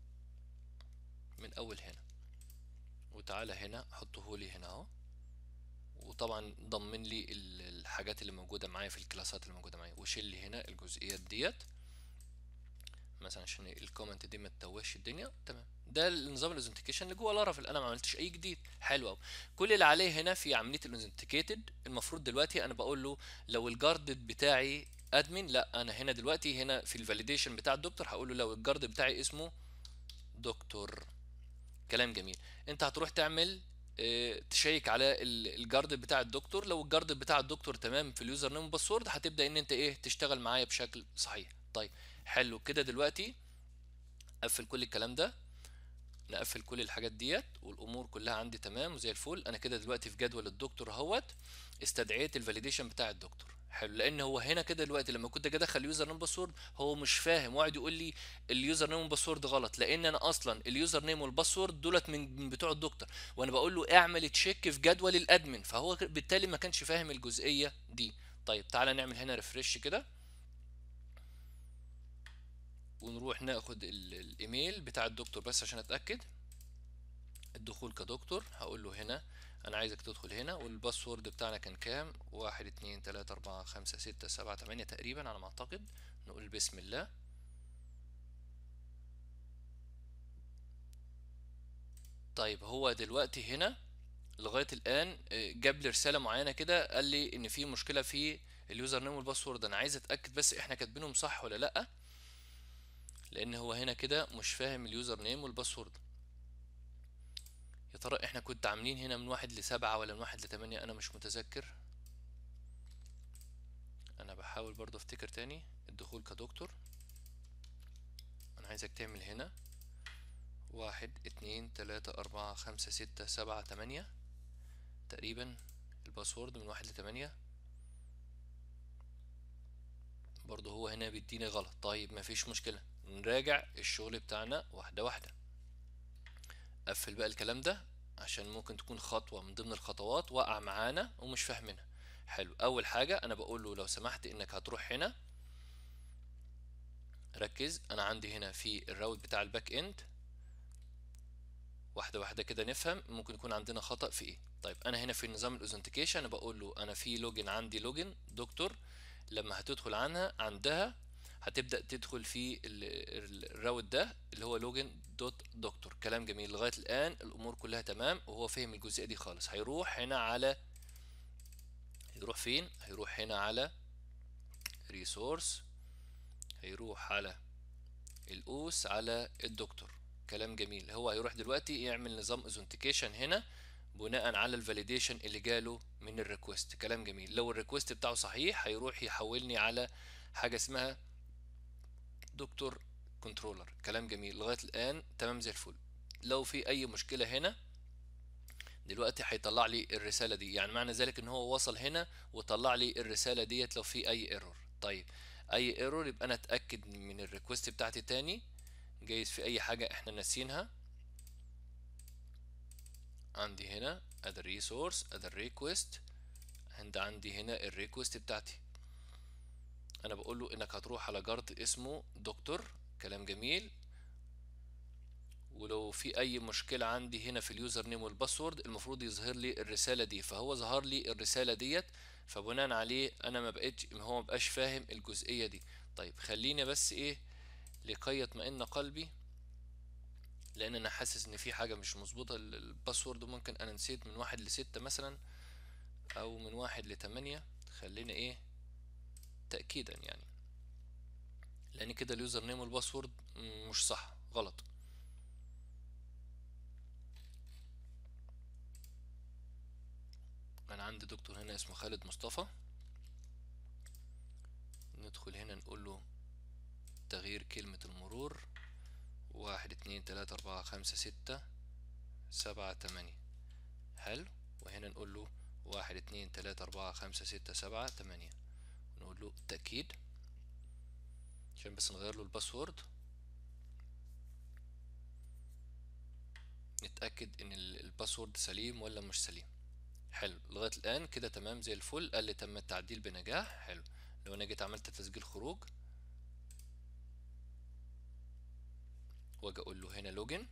من اول هنا وتعالى هنا حطه لي هنا اهو وطبعا ضمن لي الحاجات اللي موجوده معايا في الكلاسات اللي موجوده معايا وشيل لي هنا الجزئيات ديت مثلا عشان الكومنت دي ما تتوهش الدنيا تمام ده النظام الاوزنتيكيشن اللي جوه لارافيل انا ما عملتش اي جديد حلو قوي كل اللي عليه هنا في عمليه الاوزنتيكيتد المفروض دلوقتي انا بقول له لو الجارد بتاعي ادمن لا انا هنا دلوقتي هنا في الفاليديشن بتاع الدكتور هقول له لو الجارد بتاعي اسمه دكتور كلام جميل انت هتروح تعمل اه تشيك على الجارد بتاع الدكتور لو الجارد بتاع الدكتور تمام في اليوزر نيم باسورد هتبدا ان انت ايه تشتغل معايا بشكل صحيح طيب حلو كده دلوقتي قفل كل الكلام ده نقفل كل الحاجات ديت والامور كلها عندي تمام وزي الفل انا كده دلوقتي في جدول الدكتور اهوت استدعيت الفاليديشن بتاع الدكتور حلو لان هو هنا كده دلوقتي لما كنت اجي ادخل يوزر نيم باسورد هو مش فاهم وقعد يقول لي اليوزر نيم والباسورد غلط لان انا اصلا اليوزر نيم والباسورد دولت من بتوع الدكتور وانا بقول له اعمل تشيك في جدول الادمن فهو بالتالي ما كانش فاهم الجزئيه دي طيب تعالى نعمل هنا ريفرش كده ونروح ناخد الايميل بتاع الدكتور بس عشان اتاكد الدخول كدكتور هقول له هنا انا عايزك تدخل هنا والباسورد بتاعنا كان كام واحد اتنين تلاتة اربعة خمسة ستة سبعة تمانية تقريبا على ما اعتقد نقول بسم الله طيب هو دلوقتي هنا لغاية الآن جاب لي رسالة معينة كده قال لي إن في مشكلة في اليوزر نيم والباسورد أنا عايز أتأكد بس إحنا كاتبينهم صح ولا لأ لأن هو هنا كده مش فاهم اليوزر نيم والباسورد يا ترى إحنا كنت عاملين هنا من واحد لسبعة ولا من واحد لتمانية أنا مش متذكر أنا بحاول برضه أفتكر تاني الدخول كدكتور أنا عايزك تعمل هنا واحد اتنين تلاتة أربعة خمسة ستة سبعة تمانية تقريبا الباسورد من واحد لتمانية برضه هو هنا بيديني غلط طيب مفيش مشكلة نراجع الشغل بتاعنا واحدة واحدة قفل بقى الكلام ده عشان ممكن تكون خطوة من ضمن الخطوات وقع معانا ومش فاهمينها حلو أول حاجة أنا بقول له لو سمحت إنك هتروح هنا ركز أنا عندي هنا في الراوت بتاع الباك إند واحدة واحدة كده نفهم ممكن يكون عندنا خطأ في ايه طيب انا هنا في نظام الاوثنتيكيشن انا بقول له انا في لوجن عندي لوجن دكتور لما هتدخل عنها عندها هتبدأ تدخل في الراوت ده اللي هو لوجن دوت دكتور كلام جميل لغاية الآن الأمور كلها تمام وهو فهم الجزئية دي خالص هيروح هنا على هيروح فين هيروح هنا على ريسورس هيروح على الأوس على الدكتور كلام جميل هو هيروح دلوقتي يعمل نظام اوثنتيكيشن هنا بناء على الفاليديشن اللي جاله من الريكوست كلام جميل لو الريكوست بتاعه صحيح هيروح يحولني على حاجه اسمها دكتور كنترولر كلام جميل لغايه الان تمام زي الفل لو في اي مشكله هنا دلوقتي هيطلع لي الرساله دي يعني معنى ذلك ان هو وصل هنا وطلع لي الرساله ديت لو في اي ايرور طيب اي ايرور يبقى انا اتاكد من الريكوست بتاعتي تاني جايز في اي حاجة احنا ناسينها عندي هنا ادي الريسورس ادي الريكوست عند عندي هنا الريكوست بتاعتي انا بقول له انك هتروح على جارد اسمه دكتور كلام جميل ولو في اي مشكلة عندي هنا في اليوزر نيم والباسورد المفروض يظهر لي الرسالة دي فهو ظهر لي الرسالة ديت فبناء عليه انا ما بقتش هو ما بقاش فاهم الجزئية دي طيب خليني بس ايه لكي يطمئن قلبي لان انا حاسس ان في حاجه مش مظبوطه الباسورد ممكن انا نسيت من واحد لستة مثلا او من واحد لتمانية خلينا ايه تاكيدا يعني لان كده اليوزر نيم والباسورد مش صح غلط انا عندي دكتور هنا اسمه خالد مصطفى ندخل هنا نقول له تغيير كلمة المرور واحد اتنين تلاتة أربعة خمسة ستة سبعة تمانية حلو وهنا نقول له واحد اتنين تلاتة أربعة خمسة ستة سبعة تمانية نقول له تأكيد عشان بس نغير له الباسورد نتأكد إن الباسورد سليم ولا مش سليم حلو لغاية الآن كده تمام زي الفل قال لي تم التعديل بنجاح حلو لو أنا جيت عملت تسجيل خروج واجي اقول له هنا لوجن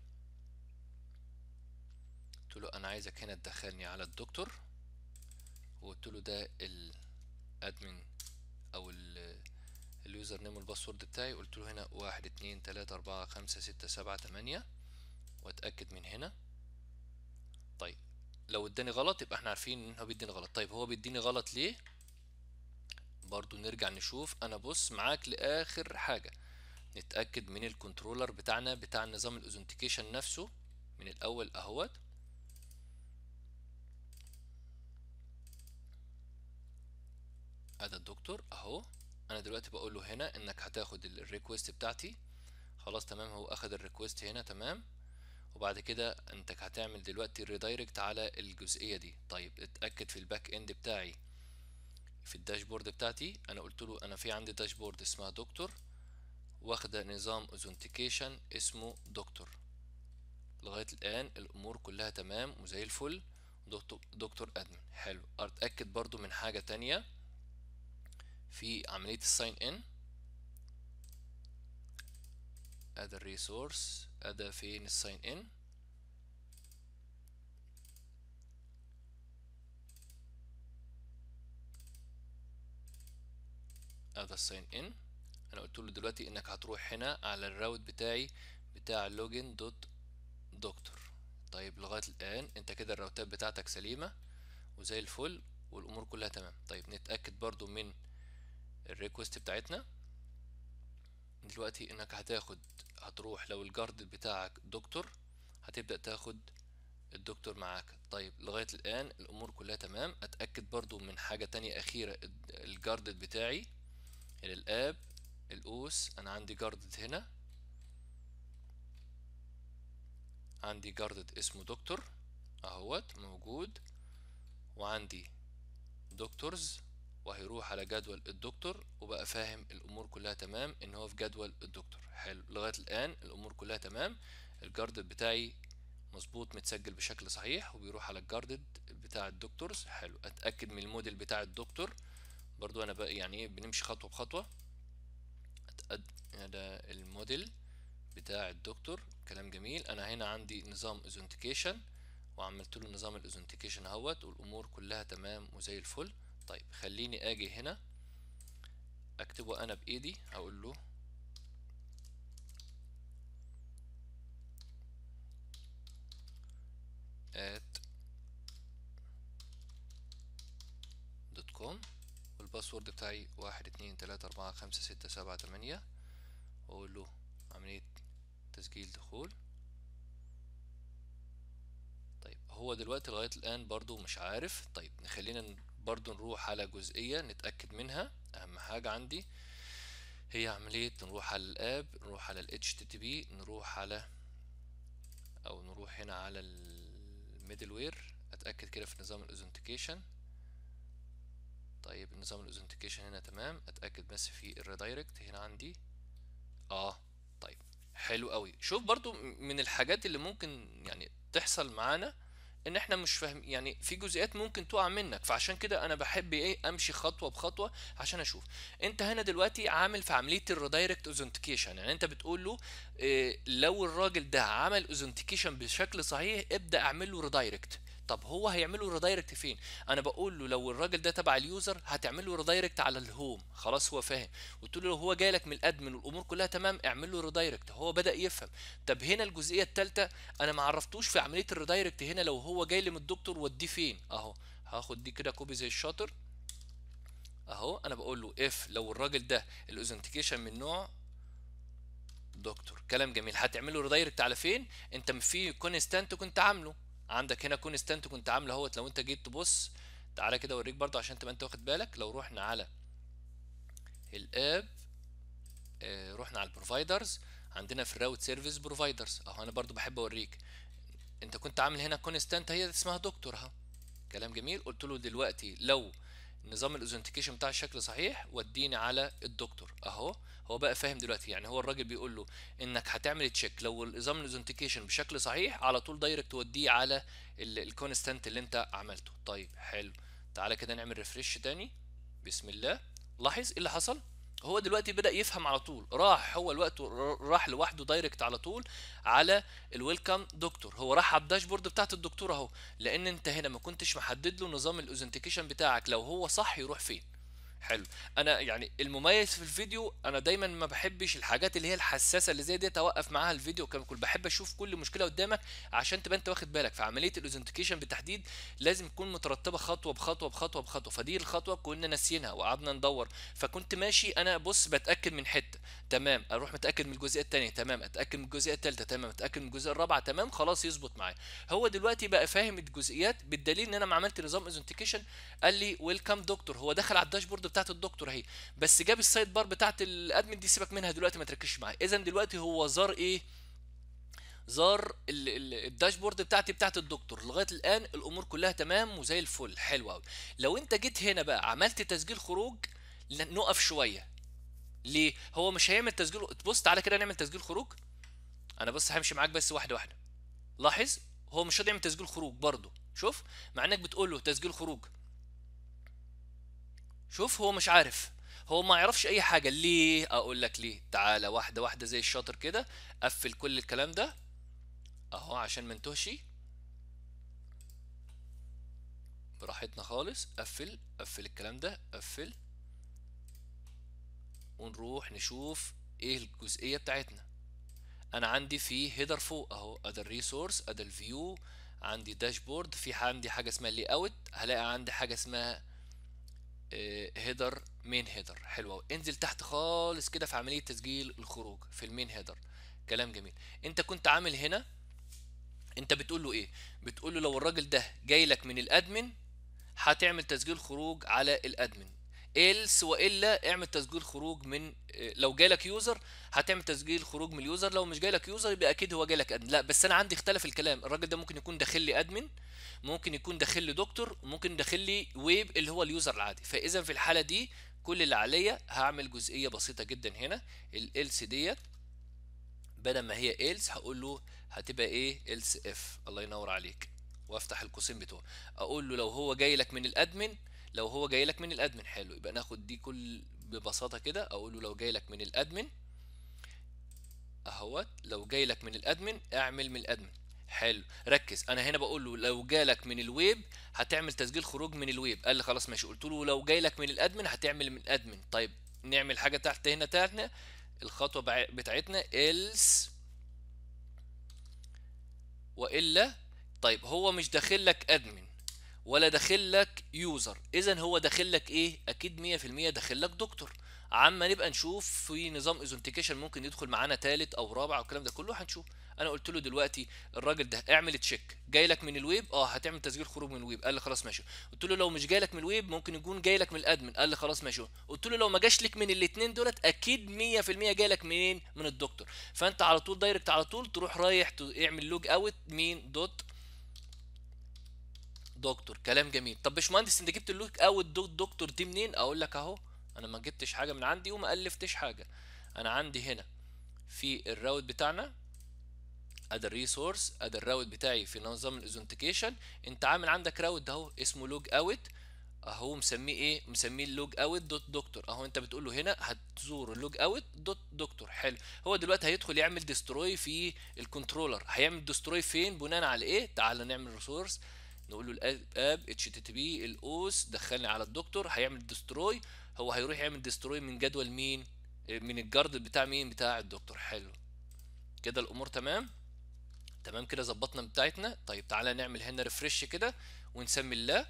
قلت له انا عايزك هنا تدخلني على الدكتور وقلت له ده الادمن او اليوزر نيم والباسورد بتاعي قلت له هنا واحد اتنين تلاتة اربعة خمسة ستة سبعة تمانية واتأكد من هنا طيب لو اداني غلط يبقى احنا عارفين ان هو بيديني غلط طيب هو بيديني غلط ليه برضو نرجع نشوف انا بص معاك لاخر حاجة نتأكد من الكنترولر بتاعنا بتاع نظام الاوثنتيكيشن نفسه من الاول اهوت ادي الدكتور اهو انا دلوقتي بقول له هنا انك هتاخد الريكوست بتاعتي خلاص تمام هو اخد الريكوست هنا تمام وبعد كده انت هتعمل دلوقتي ريدايركت على الجزئيه دي طيب اتاكد في الباك اند بتاعي في الداشبورد بتاعتي انا قلت له انا في عندي داشبورد اسمها دكتور واخده نظام اوثنتيكيشن اسمه دكتور لغايه الان الامور كلها تمام وزي الفل دكتور دكتور ادمن حلو اتاكد برضو من حاجه تانية في عمليه الساين ان ادي الريسورس ادي فين الساين ان ادي الساين ان انا قلت له دلوقتي انك هتروح هنا على الراوت بتاعي بتاع لوجن دوت دكتور طيب لغايه الان انت كده الراوتات بتاعتك سليمه وزي الفل والامور كلها تمام طيب نتاكد برضو من الريكوست بتاعتنا دلوقتي انك هتاخد هتروح لو الجارد بتاعك دكتور هتبدا تاخد الدكتور معاك طيب لغايه الان الامور كلها تمام اتاكد برضو من حاجه تانية اخيره الجارد بتاعي الاب الاوس انا عندي جارد هنا عندي جارد اسمه دكتور اهوت موجود وعندي دكتورز وهيروح على جدول الدكتور وبقى فاهم الامور كلها تمام ان هو في جدول الدكتور حلو لغايه الان الامور كلها تمام الجارد بتاعي مظبوط متسجل بشكل صحيح وبيروح على الجاردد بتاع الدكتورز حلو اتاكد من الموديل بتاع الدكتور برضو انا بقى يعني ايه بنمشي خطوه بخطوه اتأد ده الموديل بتاع الدكتور كلام جميل انا هنا عندي نظام اوزنتيكيشن وعملت له نظام الاوزنتيكيشن اهوت والامور كلها تمام وزي الفل طيب خليني اجي هنا اكتبه انا بايدي هقول له at دوت كوم والباسورد بتاعي واحد اتنين تلاتة اربعة خمسة ستة سبعة تمانية واقول له عملية تسجيل دخول طيب هو دلوقتي لغاية الآن برضو مش عارف طيب نخلينا برضو نروح على جزئية نتأكد منها أهم حاجة عندي هي عملية نروح على الآب نروح على ال HTTP نروح على أو نروح هنا على الميدل وير أتأكد كده في نظام الأوزنتيكيشن طيب نظام الأوزنتيكيشن هنا تمام أتأكد بس في الريدايركت هنا عندي اه طيب حلو قوي شوف برضو من الحاجات اللي ممكن يعني تحصل معانا ان احنا مش فاهم يعني في جزئيات ممكن تقع منك فعشان كده انا بحب ايه امشي خطوه بخطوه عشان اشوف انت هنا دلوقتي عامل في عمليه الريدايركت اوزنتيكيشن يعني انت بتقول له إيه لو الراجل ده عمل اوزنتيكيشن بشكل صحيح ابدا اعمل له ريدايركت طب هو هيعمله ريدايركت فين انا بقول له لو الراجل ده تبع اليوزر هتعمل له ريدايركت على الهوم خلاص هو فاهم قلت له لو هو جاي لك من الادمن والامور كلها تمام اعمل له ريدايركت هو بدا يفهم طب هنا الجزئيه الثالثه انا ما عرفتوش في عمليه الريدايركت هنا لو هو جاي لي من الدكتور وديه فين اهو هاخد دي كده كوبي زي الشاطر اهو انا بقول له اف لو الراجل ده الاوزنتيكيشن من نوع دكتور كلام جميل هتعمل له ريدايركت على فين انت في كونستانت كنت عامله عندك هنا كونستانت كنت عامله اهوت لو انت جيت تبص تعالى كده اوريك برضو عشان تبقى انت واخد بالك لو رحنا على الاب اه رحنا على البروفايدرز عندنا في الراوت سيرفيس بروفايدرز اهو انا برضو بحب اوريك انت كنت عامل هنا كونستانت هي اسمها دكتور اهو كلام جميل قلت له دلوقتي لو نظام الاوزنتيكيشن بتاع الشكل صحيح وديني على الدكتور اهو هو بقى فاهم دلوقتي يعني هو الراجل بيقول له انك هتعمل تشيك لو نظام الاوزنتيكيشن بشكل صحيح على طول دايركت توديه على الكونستانت اللي انت عملته طيب حلو تعالى كده نعمل ريفرش تاني بسم الله لاحظ ايه اللي حصل هو دلوقتي بدا يفهم على طول راح هو الوقت راح لوحده دايركت على طول على الويلكم دكتور هو راح على الداشبورد بتاعت الدكتور اهو لان انت هنا ما كنتش محدد له نظام الاوزنتيكيشن بتاعك لو هو صح يروح فين حلو انا يعني المميز في الفيديو انا دايما ما بحبش الحاجات اللي هي الحساسه اللي زي دي اوقف معاها الفيديو كان كل بحب اشوف كل مشكله قدامك عشان تبقى انت واخد بالك في عمليه الاوزنتيكيشن بالتحديد لازم تكون مترتبه خطوه بخطوه بخطوه بخطوه فدي الخطوه كنا ناسيينها وقعدنا ندور فكنت ماشي انا بص بتاكد من حته تمام اروح متاكد من الجزئيه الثانيه تمام اتاكد من الجزئيه الثالثه تمام اتاكد من الجزئيه الرابعه تمام خلاص يظبط معايا هو دلوقتي بقى فاهم الجزئيات بالدليل ان انا ما عملت نظام اوزنتيكيشن قال لي ويلكم دكتور هو دخل على الداشبورد بتاعت الدكتور اهي بس جاب السايد بار بتاعت الادمن دي سيبك منها دلوقتي ما تركزش معايا اذا دلوقتي هو زار ايه زار الداشبورد بتاعتي بتاعت الدكتور لغايه الان الامور كلها تمام وزي الفل حلو قوي لو انت جيت هنا بقى عملت تسجيل خروج نقف شويه ليه هو مش هيعمل تسجيل بص تعالى كده نعمل تسجيل خروج انا بص همشي معاك بس واحده واحده لاحظ هو مش راضي يعمل تسجيل خروج برضه شوف مع انك بتقول له تسجيل خروج شوف هو مش عارف هو ما يعرفش اي حاجه ليه اقول لك ليه تعالى واحده واحده زي الشاطر كده قفل كل الكلام ده اهو عشان ما نتوهش براحتنا خالص قفل قفل الكلام ده قفل ونروح نشوف ايه الجزئيه بتاعتنا انا عندي في هيدر فوق اهو ادي الريسورس ادي الفيو عندي داشبورد في عندي حاجه اسمها لي اوت هلاقي عندي حاجه اسمها هيدر مين هيدر حلوه انزل تحت خالص كده في عمليه تسجيل الخروج في المين هيدر كلام جميل انت كنت عامل هنا انت بتقول له ايه بتقول له لو الراجل ده جاي لك من الادمن هتعمل تسجيل خروج على الادمن إلس والا اعمل تسجيل خروج من لو جالك يوزر هتعمل تسجيل خروج من اليوزر لو مش جالك يوزر يبقى اكيد هو جالك ادمن لا بس انا عندي اختلف الكلام الراجل ده ممكن يكون داخل لي ادمن ممكن يكون داخل لي دكتور ممكن داخل لي ويب اللي هو اليوزر العادي فاذا في الحاله دي كل اللي عليا هعمل جزئيه بسيطه جدا هنا الالس ديت بدل ما هي إلس هقول له هتبقى ايه إلس اف الله ينور عليك وافتح القوسين بتوعه اقول له لو هو جاي لك من الادمن لو هو جاي لك من الادمن حلو يبقى ناخد دي كل ببساطه كده اقول له لو جاي لك من الادمن اهوت لو جاي لك من الادمن اعمل من الادمن حلو ركز انا هنا بقول له لو جالك من الويب هتعمل تسجيل خروج من الويب قال لي خلاص ماشي قلت له لو جاي لك من الادمن هتعمل من الادمن طيب نعمل حاجه تحت هنا تحت الخطوه بتاعتنا else والا طيب هو مش داخل لك ادمن ولا داخل لك يوزر اذا هو داخل لك ايه اكيد 100% داخل لك دكتور عما نبقى نشوف في نظام ايزونتيكيشن ممكن يدخل معانا ثالث او رابع والكلام ده كله هنشوف انا قلت له دلوقتي الراجل ده اعمل تشيك جاي لك من الويب اه هتعمل تسجيل خروج من الويب قال لي خلاص ماشي قلت له لو مش جاي لك من الويب ممكن يكون جاي لك من الادمن قال لي خلاص ماشي قلت له لو ما جاش لك من الاثنين دولت اكيد 100% جاي لك منين من الدكتور فانت على طول دايركت على طول تروح رايح اعمل لوج اوت مين دوت دكتور كلام جميل طب باشمهندس انت جبت اللوج اوت دوت دكتور دي منين اقول لك اهو انا ما جبتش حاجه من عندي وما الفتش حاجه انا عندي هنا في الراوت بتاعنا ادي الريسورس ادي الراوت بتاعي في نظام الاوثنتيكيشن انت عامل عندك راوت ده اهو اسمه لوج اوت اهو مسميه ايه مسميه اللوج اوت دوت دكتور اهو انت بتقول له هنا هتزور اللوج اوت دوت دكتور حلو هو دلوقتي هيدخل يعمل ديستروي في الكنترولر هيعمل ديستروي فين بناء على ايه تعال نعمل ريسورس نقول له الاب اتش تي تي بي الاوس دخلني على الدكتور هيعمل ديستروي هو هيروح يعمل ديستروي من جدول مين من الجارد بتاع مين بتاع الدكتور حلو كده الامور تمام تمام كده ظبطنا بتاعتنا طيب تعالى نعمل هنا ريفرش كده ونسمي الله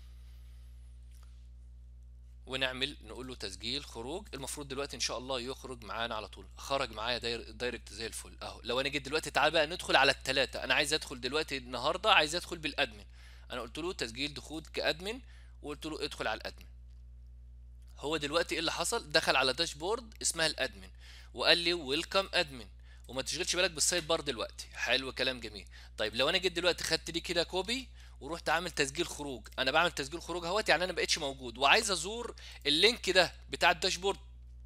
ونعمل نقول له تسجيل خروج المفروض دلوقتي ان شاء الله يخرج معانا على طول خرج معايا داير دايركت زي الفل اهو لو انا جيت دلوقتي تعالى بقى ندخل على الثلاثه انا عايز ادخل دلوقتي النهارده عايز ادخل بالادمن انا قلت له تسجيل دخول كادمن وقلت له ادخل على الادمن هو دلوقتي ايه اللي حصل دخل على داشبورد اسمها الادمن وقال لي ويلكم ادمن وما تشغلش بالك بالسايد بار دلوقتي حلو كلام جميل طيب لو انا جيت دلوقتي خدت دي كده كوبي ورحت عامل تسجيل خروج انا بعمل تسجيل خروج اهوت يعني انا بقيتش موجود وعايز ازور اللينك ده بتاع الداشبورد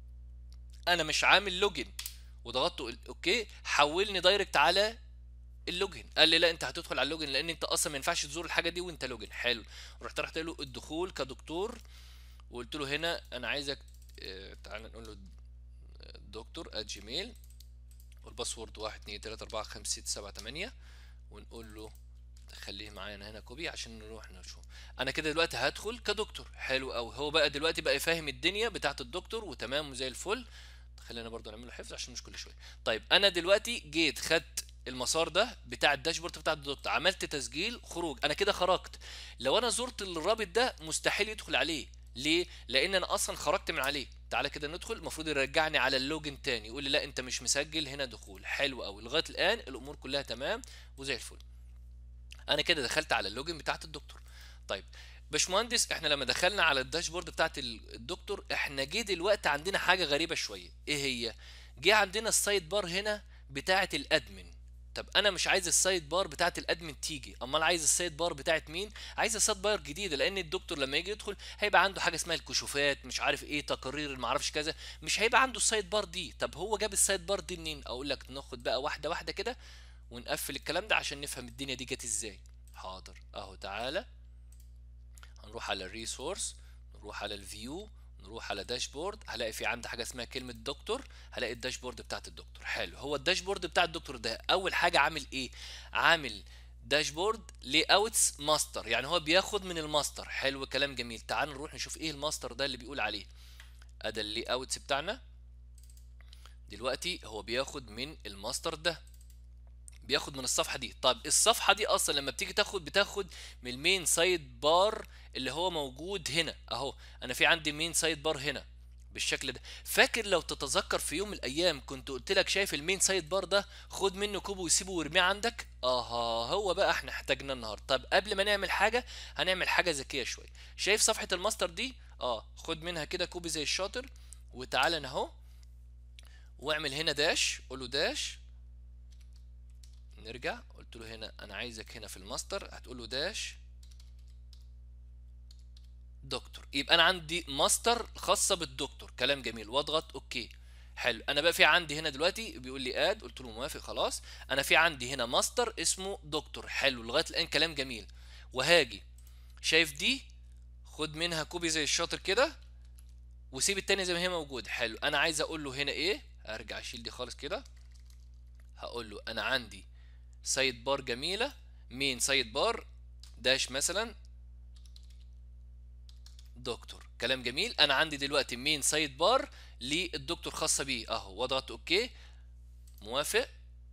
انا مش عامل لوجن وضغطت اوكي حولني دايركت على اللوجن قال لي لا انت هتدخل على اللوجن لان انت اصلا ما ينفعش تزور الحاجه دي وانت لوجن حلو رحت رحت له الدخول كدكتور وقلت له هنا انا عايزك اه تعالى نقول له دكتور @جيميل والباسورد واحد اتنين تلاتة أربعة خمسة ستة سبعة تمانية ونقول له خليه معانا هنا كوبي عشان نروح نشوف انا كده دلوقتي هدخل كدكتور حلو قوي هو بقى دلوقتي بقى فاهم الدنيا بتاعت الدكتور وتمام وزي الفل خلينا برضو نعمل له حفظ عشان مش كل شويه طيب انا دلوقتي جيت خدت المسار ده بتاع الداشبورد بتاع الدكتور عملت تسجيل خروج انا كده خرجت لو انا زرت الرابط ده مستحيل يدخل عليه ليه لان انا اصلا خرجت من عليه تعالى كده ندخل المفروض يرجعني على اللوجن تاني يقول لي لا انت مش مسجل هنا دخول حلو قوي لغايه الان الامور كلها تمام وزي الفل انا كده دخلت على اللوجن بتاعت الدكتور طيب باشمهندس احنا لما دخلنا على الداشبورد بتاعت الدكتور احنا جه دلوقتي عندنا حاجه غريبه شويه ايه هي جه عندنا السايد بار هنا بتاعت الادمن طب انا مش عايز السايد بار بتاعت الادمن تيجي امال عايز السايد بار بتاعت مين عايز السايد بار جديده لان الدكتور لما يجي يدخل هيبقى عنده حاجه اسمها الكشوفات مش عارف ايه تقارير ما اعرفش كذا مش هيبقى عنده السايد بار دي طب هو جاب السايد بار دي منين اقول لك ناخد بقى واحده واحده كده ونقفل الكلام ده عشان نفهم الدنيا دي جت ازاي حاضر اهو تعالى هنروح على الريسورس نروح على الفيو نروح على داشبورد هلاقي في عندي حاجه اسمها كلمه دكتور هلاقي الداشبورد بتاعت الدكتور حلو هو الداشبورد بتاع الدكتور ده اول حاجه عامل ايه عامل داشبورد لي اوتس ماستر يعني هو بياخد من الماستر حلو كلام جميل تعال نروح نشوف ايه الماستر ده اللي بيقول عليه ادي اللي اوتس بتاعنا دلوقتي هو بياخد من الماستر ده بياخد من الصفحه دي طب الصفحه دي اصلا لما بتيجي تاخد بتاخد من المين سايد بار اللي هو موجود هنا اهو انا في عندي مين سايد بار هنا بالشكل ده فاكر لو تتذكر في يوم من الايام كنت قلت لك شايف المين سايد بار ده خد منه كوب وسيبه وارميه عندك اها هو بقى احنا احتاجنا النهارده طب قبل ما نعمل حاجه هنعمل حاجه ذكيه شويه شايف صفحه الماستر دي اه خد منها كده كوبي زي الشاطر وتعالى هنا اهو واعمل هنا داش قول له داش نرجع قلت له هنا انا عايزك هنا في الماستر هتقول له داش دكتور يبقى انا عندي ماستر خاصه بالدكتور كلام جميل واضغط اوكي حلو انا بقى في عندي هنا دلوقتي بيقول لي اد قلت له موافق خلاص انا في عندي هنا ماستر اسمه دكتور حلو لغايه الان كلام جميل وهاجي شايف دي خد منها كوبي زي الشاطر كده وسيب التاني زي ما هي موجود حلو انا عايز اقول له هنا ايه ارجع اشيل دي خالص كده هقول له انا عندي سايد بار جميله مين سايد بار داش مثلا دكتور كلام جميل انا عندي دلوقتي مين سايد بار للدكتور خاصه بيه اهو واضغط اوكي موافق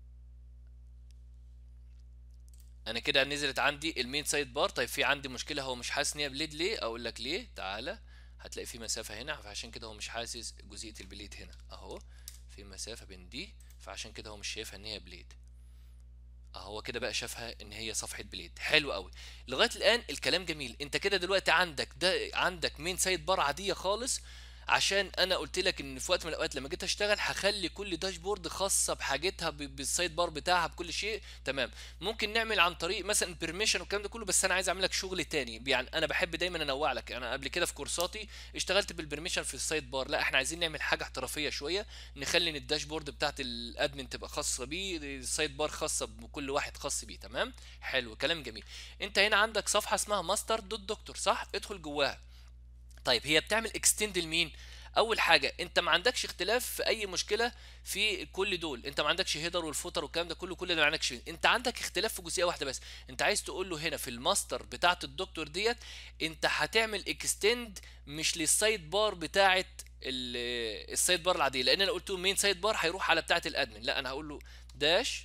انا كده نزلت عندي المين سايد بار طيب في عندي مشكله هو مش حاسس ان هي بليد ليه اقول لك ليه تعالى هتلاقي في مسافه هنا فعشان كده هو مش حاسس جزئيه البليد هنا اهو في مسافه بين دي فعشان كده هو مش شايفها ان هي بليد اهو كده بقى شافها ان هي صفحه بليد حلو قوي لغايه الان الكلام جميل انت كده دلوقتي عندك ده عندك مين سايد بار عاديه خالص عشان انا قلت لك ان في وقت من الاوقات لما جيت اشتغل هخلي كل داشبورد خاصه بحاجتها بالسايد بار بتاعها بكل شيء تمام ممكن نعمل عن طريق مثلا بيرميشن والكلام ده كله بس انا عايز اعمل لك شغل تاني يعني انا بحب دايما انوع لك انا يعني قبل كده في كورساتي اشتغلت بالبرميشن في السايد بار لا احنا عايزين نعمل حاجه احترافيه شويه نخلي ان الداشبورد بتاعت الادمن تبقى خاصه بيه السايد بار خاصه بكل واحد خاص بيه تمام حلو كلام جميل انت هنا عندك صفحه اسمها ماستر دوت دكتور صح ادخل جواها طيب هي بتعمل اكستند لمين اول حاجه انت ما عندكش اختلاف في اي مشكله في كل دول انت ما عندكش هيدر والفوتر والكلام ده كله كل ده ما عندكش انت عندك اختلاف في جزئيه واحده بس انت عايز تقول له هنا في الماستر بتاعه الدكتور ديت انت هتعمل اكستند مش للسايد بار بتاعه السايد بار العاديه لان انا قلت له مين سايد بار هيروح على بتاعه الادمن لا انا هقول له داش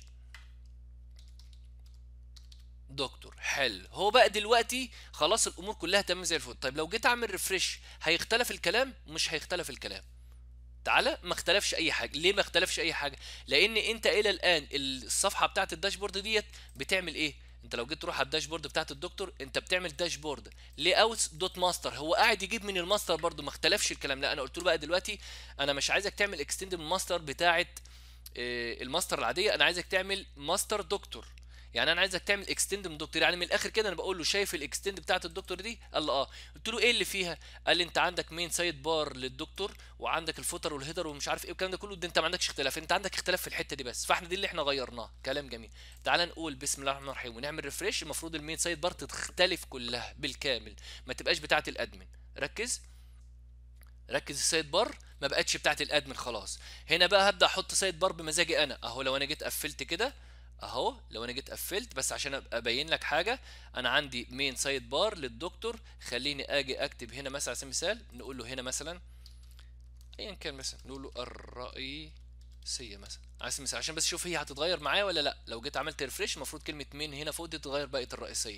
دكتور حلو هو بقى دلوقتي خلاص الامور كلها تمام زي الفل طيب لو جيت اعمل ريفرش هيختلف الكلام مش هيختلف الكلام تعالى ما اختلفش اي حاجه ليه ما اختلفش اي حاجه لان انت الى الان الصفحه بتاعت الداشبورد ديت بتعمل ايه انت لو جيت تروح على الداشبورد بتاعت الدكتور انت بتعمل داشبورد لي اوت دوت ماستر هو قاعد يجيب من الماستر برده ما اختلفش الكلام لا انا قلت له بقى دلوقتي انا مش عايزك تعمل اكستند من الماستر بتاعت الماستر العاديه انا عايزك تعمل ماستر دكتور يعني انا عايزك تعمل اكستند من دكتور يعني من الاخر كده انا بقول له شايف الاكستند بتاعت الدكتور دي قال له اه قلت له ايه اللي فيها قال لي انت عندك مين سايد بار للدكتور وعندك الفوتر والهيدر ومش عارف ايه والكلام ده كله ده انت ما عندكش اختلاف انت عندك اختلاف في الحته دي بس فاحنا دي اللي احنا غيرناه كلام جميل تعال نقول بسم الله الرحمن الرحيم ونعمل ريفريش المفروض المين سايد بار تختلف كلها بالكامل ما تبقاش بتاعت الادمن ركز ركز السايد بار ما بقتش بتاعت الادمن خلاص هنا بقى هبدا احط سايد بار بمزاجي انا اهو لو انا جيت قفلت كده اهو لو انا جيت قفلت بس عشان ابقى ابين لك حاجه انا عندي مين سايد بار للدكتور خليني اجي اكتب هنا مثلا على سبيل المثال نقول له هنا مثلا ايا كان مثلا نقول له الرئيسيه مثلا على سبيل المثال عشان بس شوف هي هتتغير معايا ولا لا لو جيت عملت ريفريش المفروض كلمه مين هنا فوق دي تتغير بقت الرئيسيه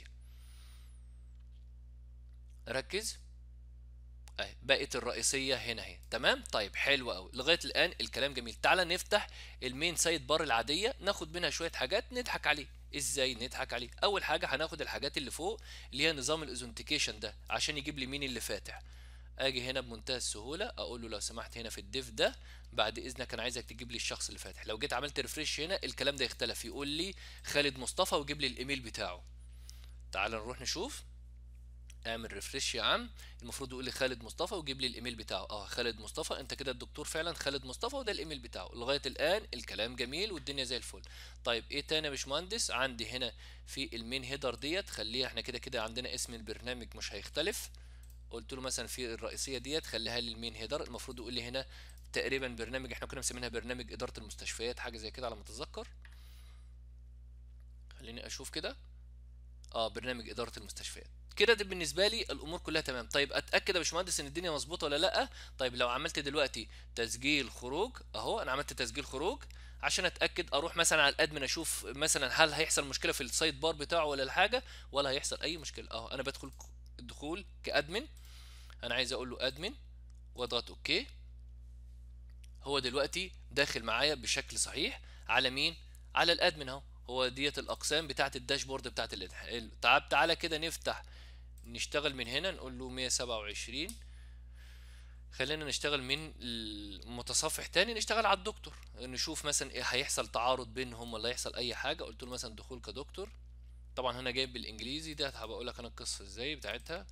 ركز اهي بقت الرئيسيه هنا اهي تمام طيب حلو قوي لغايه الان الكلام جميل تعالى نفتح المين سايد بار العاديه ناخد منها شويه حاجات نضحك عليه ازاي نضحك عليه اول حاجه هناخد الحاجات اللي فوق اللي هي نظام الاوزنتيكيشن ده عشان يجيب لي مين اللي فاتح اجي هنا بمنتهى السهوله اقول له لو سمحت هنا في الديف ده بعد اذنك انا عايزك تجيب لي الشخص اللي فاتح لو جيت عملت ريفريش هنا الكلام ده يختلف يقول لي خالد مصطفى ويجيب لي الايميل بتاعه تعال نروح نشوف اعمل ريفريش يا عم المفروض يقول لي خالد مصطفى ويجيب لي الايميل بتاعه اه خالد مصطفى انت كده الدكتور فعلا خالد مصطفى وده الايميل بتاعه لغايه الان الكلام جميل والدنيا زي الفل طيب ايه تاني يا باشمهندس عندي هنا في المين هيدر ديت خليها احنا كده كده عندنا اسم البرنامج مش هيختلف قلت له مثلا في الرئيسيه ديت خليها لي المين هيدر المفروض يقول لي هنا تقريبا برنامج احنا كنا مسمينها برنامج اداره المستشفيات حاجه زي كده على ما اتذكر خليني اشوف كده اه برنامج اداره المستشفيات كده ده بالنسبه لي الامور كلها تمام طيب اتاكد يا باشمهندس ان الدنيا مظبوطه ولا لا طيب لو عملت دلوقتي تسجيل خروج اهو انا عملت تسجيل خروج عشان اتاكد اروح مثلا على الادمن اشوف مثلا هل هيحصل مشكله في السايد بار بتاعه ولا الحاجه ولا هيحصل اي مشكله اهو انا بدخل الدخول كادمن انا عايز اقول له ادمن واضغط اوكي هو دلوقتي داخل معايا بشكل صحيح على مين على الادمن اهو هو ديت الاقسام بتاعه الداشبورد بتاعه الادمن تعال تعالى كده نفتح نشتغل من هنا نقول له 127 خلينا نشتغل من المتصفح تاني نشتغل على الدكتور نشوف مثلا ايه هيحصل تعارض بينهم ولا يحصل اي حاجه قلت له مثلا دخول كدكتور طبعا هنا جايب بالانجليزي ده هبقى اقول لك انا القصه ازاي بتاعتها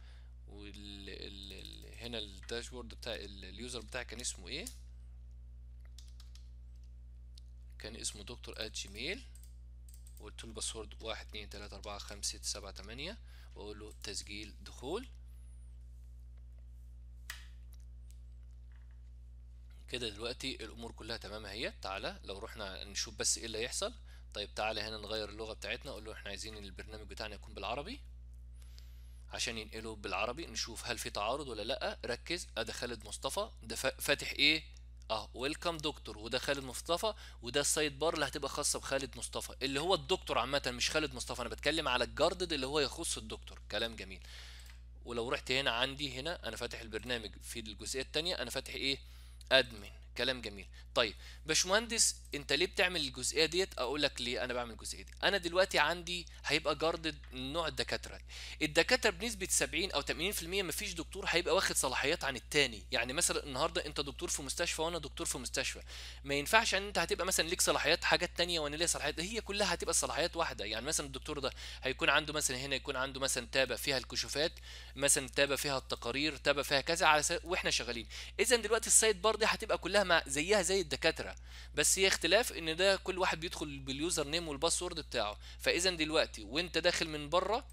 وهنا الداشبورد بتاع اليوزر بتاعي كان اسمه ايه كان اسمه دكتور ات جيميل وقلت له الباسورد واحد اتنين تلاتة أربعة خمسة ستة سبعة تمانية وأقول له تسجيل دخول كده دلوقتي الأمور كلها تمام اهي تعالى لو رحنا نشوف بس ايه اللي هيحصل طيب تعالى هنا نغير اللغة بتاعتنا أقول له احنا عايزين البرنامج بتاعنا يكون بالعربي عشان ينقله بالعربي نشوف هل في تعارض ولا لأ ركز أده خالد مصطفى ده فاتح ايه اه ويلكم دكتور وده خالد مصطفى وده السايد بار اللي هتبقى خاصه بخالد مصطفى اللي هو الدكتور عامه مش خالد مصطفى انا بتكلم على الجاردد اللي هو يخص الدكتور كلام جميل ولو رحت هنا عندي هنا انا فاتح البرنامج في الجزئيه الثانيه انا فاتح ايه ادمن كلام جميل طيب باشمهندس انت ليه بتعمل الجزئيه ديت اقول لك ليه انا بعمل الجزئيه دي انا دلوقتي عندي هيبقى جاردد نوع الدكاتره الدكاتره بنسبه 70 او 80% مفيش دكتور هيبقى واخد صلاحيات عن التاني يعني مثلا النهارده انت دكتور في مستشفى وانا دكتور في مستشفى ما ينفعش ان انت هتبقى مثلا ليك صلاحيات حاجات تانية وانا ليا صلاحيات هي كلها هتبقى صلاحيات واحده يعني مثلا الدكتور ده هيكون عنده مثلا هنا يكون عنده مثلا تابه فيها الكشوفات مثلا تابه فيها التقارير تابه فيها كذا على س... واحنا شغالين اذا دلوقتي السايد بار دي هتبقى كلها مع زيها زي الدكاتره بس هي اختلاف ان ده كل واحد بيدخل باليوزر نيم والباسورد بتاعه فاذا دلوقتي وانت داخل من بره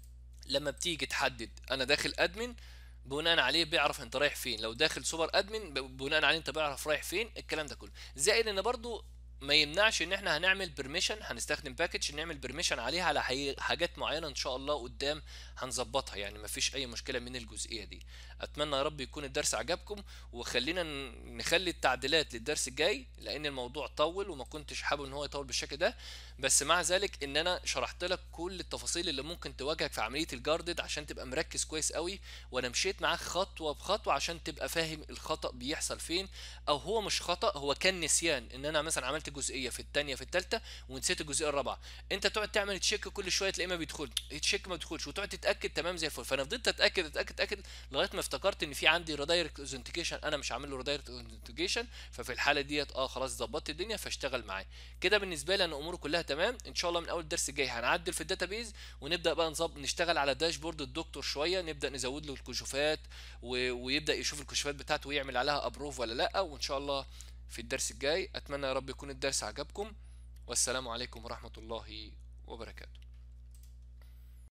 لما بتيجي تحدد انا داخل ادمن بناء عليه بيعرف انت رايح فين لو داخل سوبر ادمن بناء عليه انت بيعرف رايح فين الكلام ده كله زائد ان برضو ما يمنعش ان احنا هنعمل برميشن هنستخدم باكج نعمل برميشن عليها على حاجات معينه ان شاء الله قدام هنظبطها يعني ما فيش اي مشكله من الجزئيه دي اتمنى يا رب يكون الدرس عجبكم وخلينا نخلي التعديلات للدرس الجاي لان الموضوع طول وما كنتش حابب ان هو يطول بالشكل ده بس مع ذلك ان انا شرحت لك كل التفاصيل اللي ممكن تواجهك في عمليه الجاردد عشان تبقى مركز كويس قوي وانا مشيت معاك خطوه بخطوه عشان تبقى فاهم الخطا بيحصل فين او هو مش خطا هو كان نسيان ان انا مثلا عملت جزئيه في الثانيه في الثالثه ونسيت الجزئيه الرابعه انت تقعد تعمل تشيك كل شويه تلاقيه ما بيدخل تشيك ما بيدخلش وتقعد تتاكد تمام زي الفل فانا فضلت اتاكد اتاكد اتاكد لغايه ما افتكرت ان في عندي ريدايركت اوثنتيكيشن انا مش عامل له ريدايركت اوثنتيكيشن ففي الحاله ديت اه خلاص ظبطت الدنيا فاشتغل معايا كده بالنسبه لي انا اموري كلها تمام ان شاء الله من اول الدرس الجاي هنعدل في الداتابيز ونبدا بقى نظبط نشتغل على داشبورد الدكتور شويه نبدا نزود له الكشوفات و... ويبدا يشوف الكشوفات بتاعته ويعمل عليها ابروف ولا لا وان شاء الله في الدرس الجاي اتمنى يا رب يكون الدرس عجبكم والسلام عليكم ورحمه الله وبركاته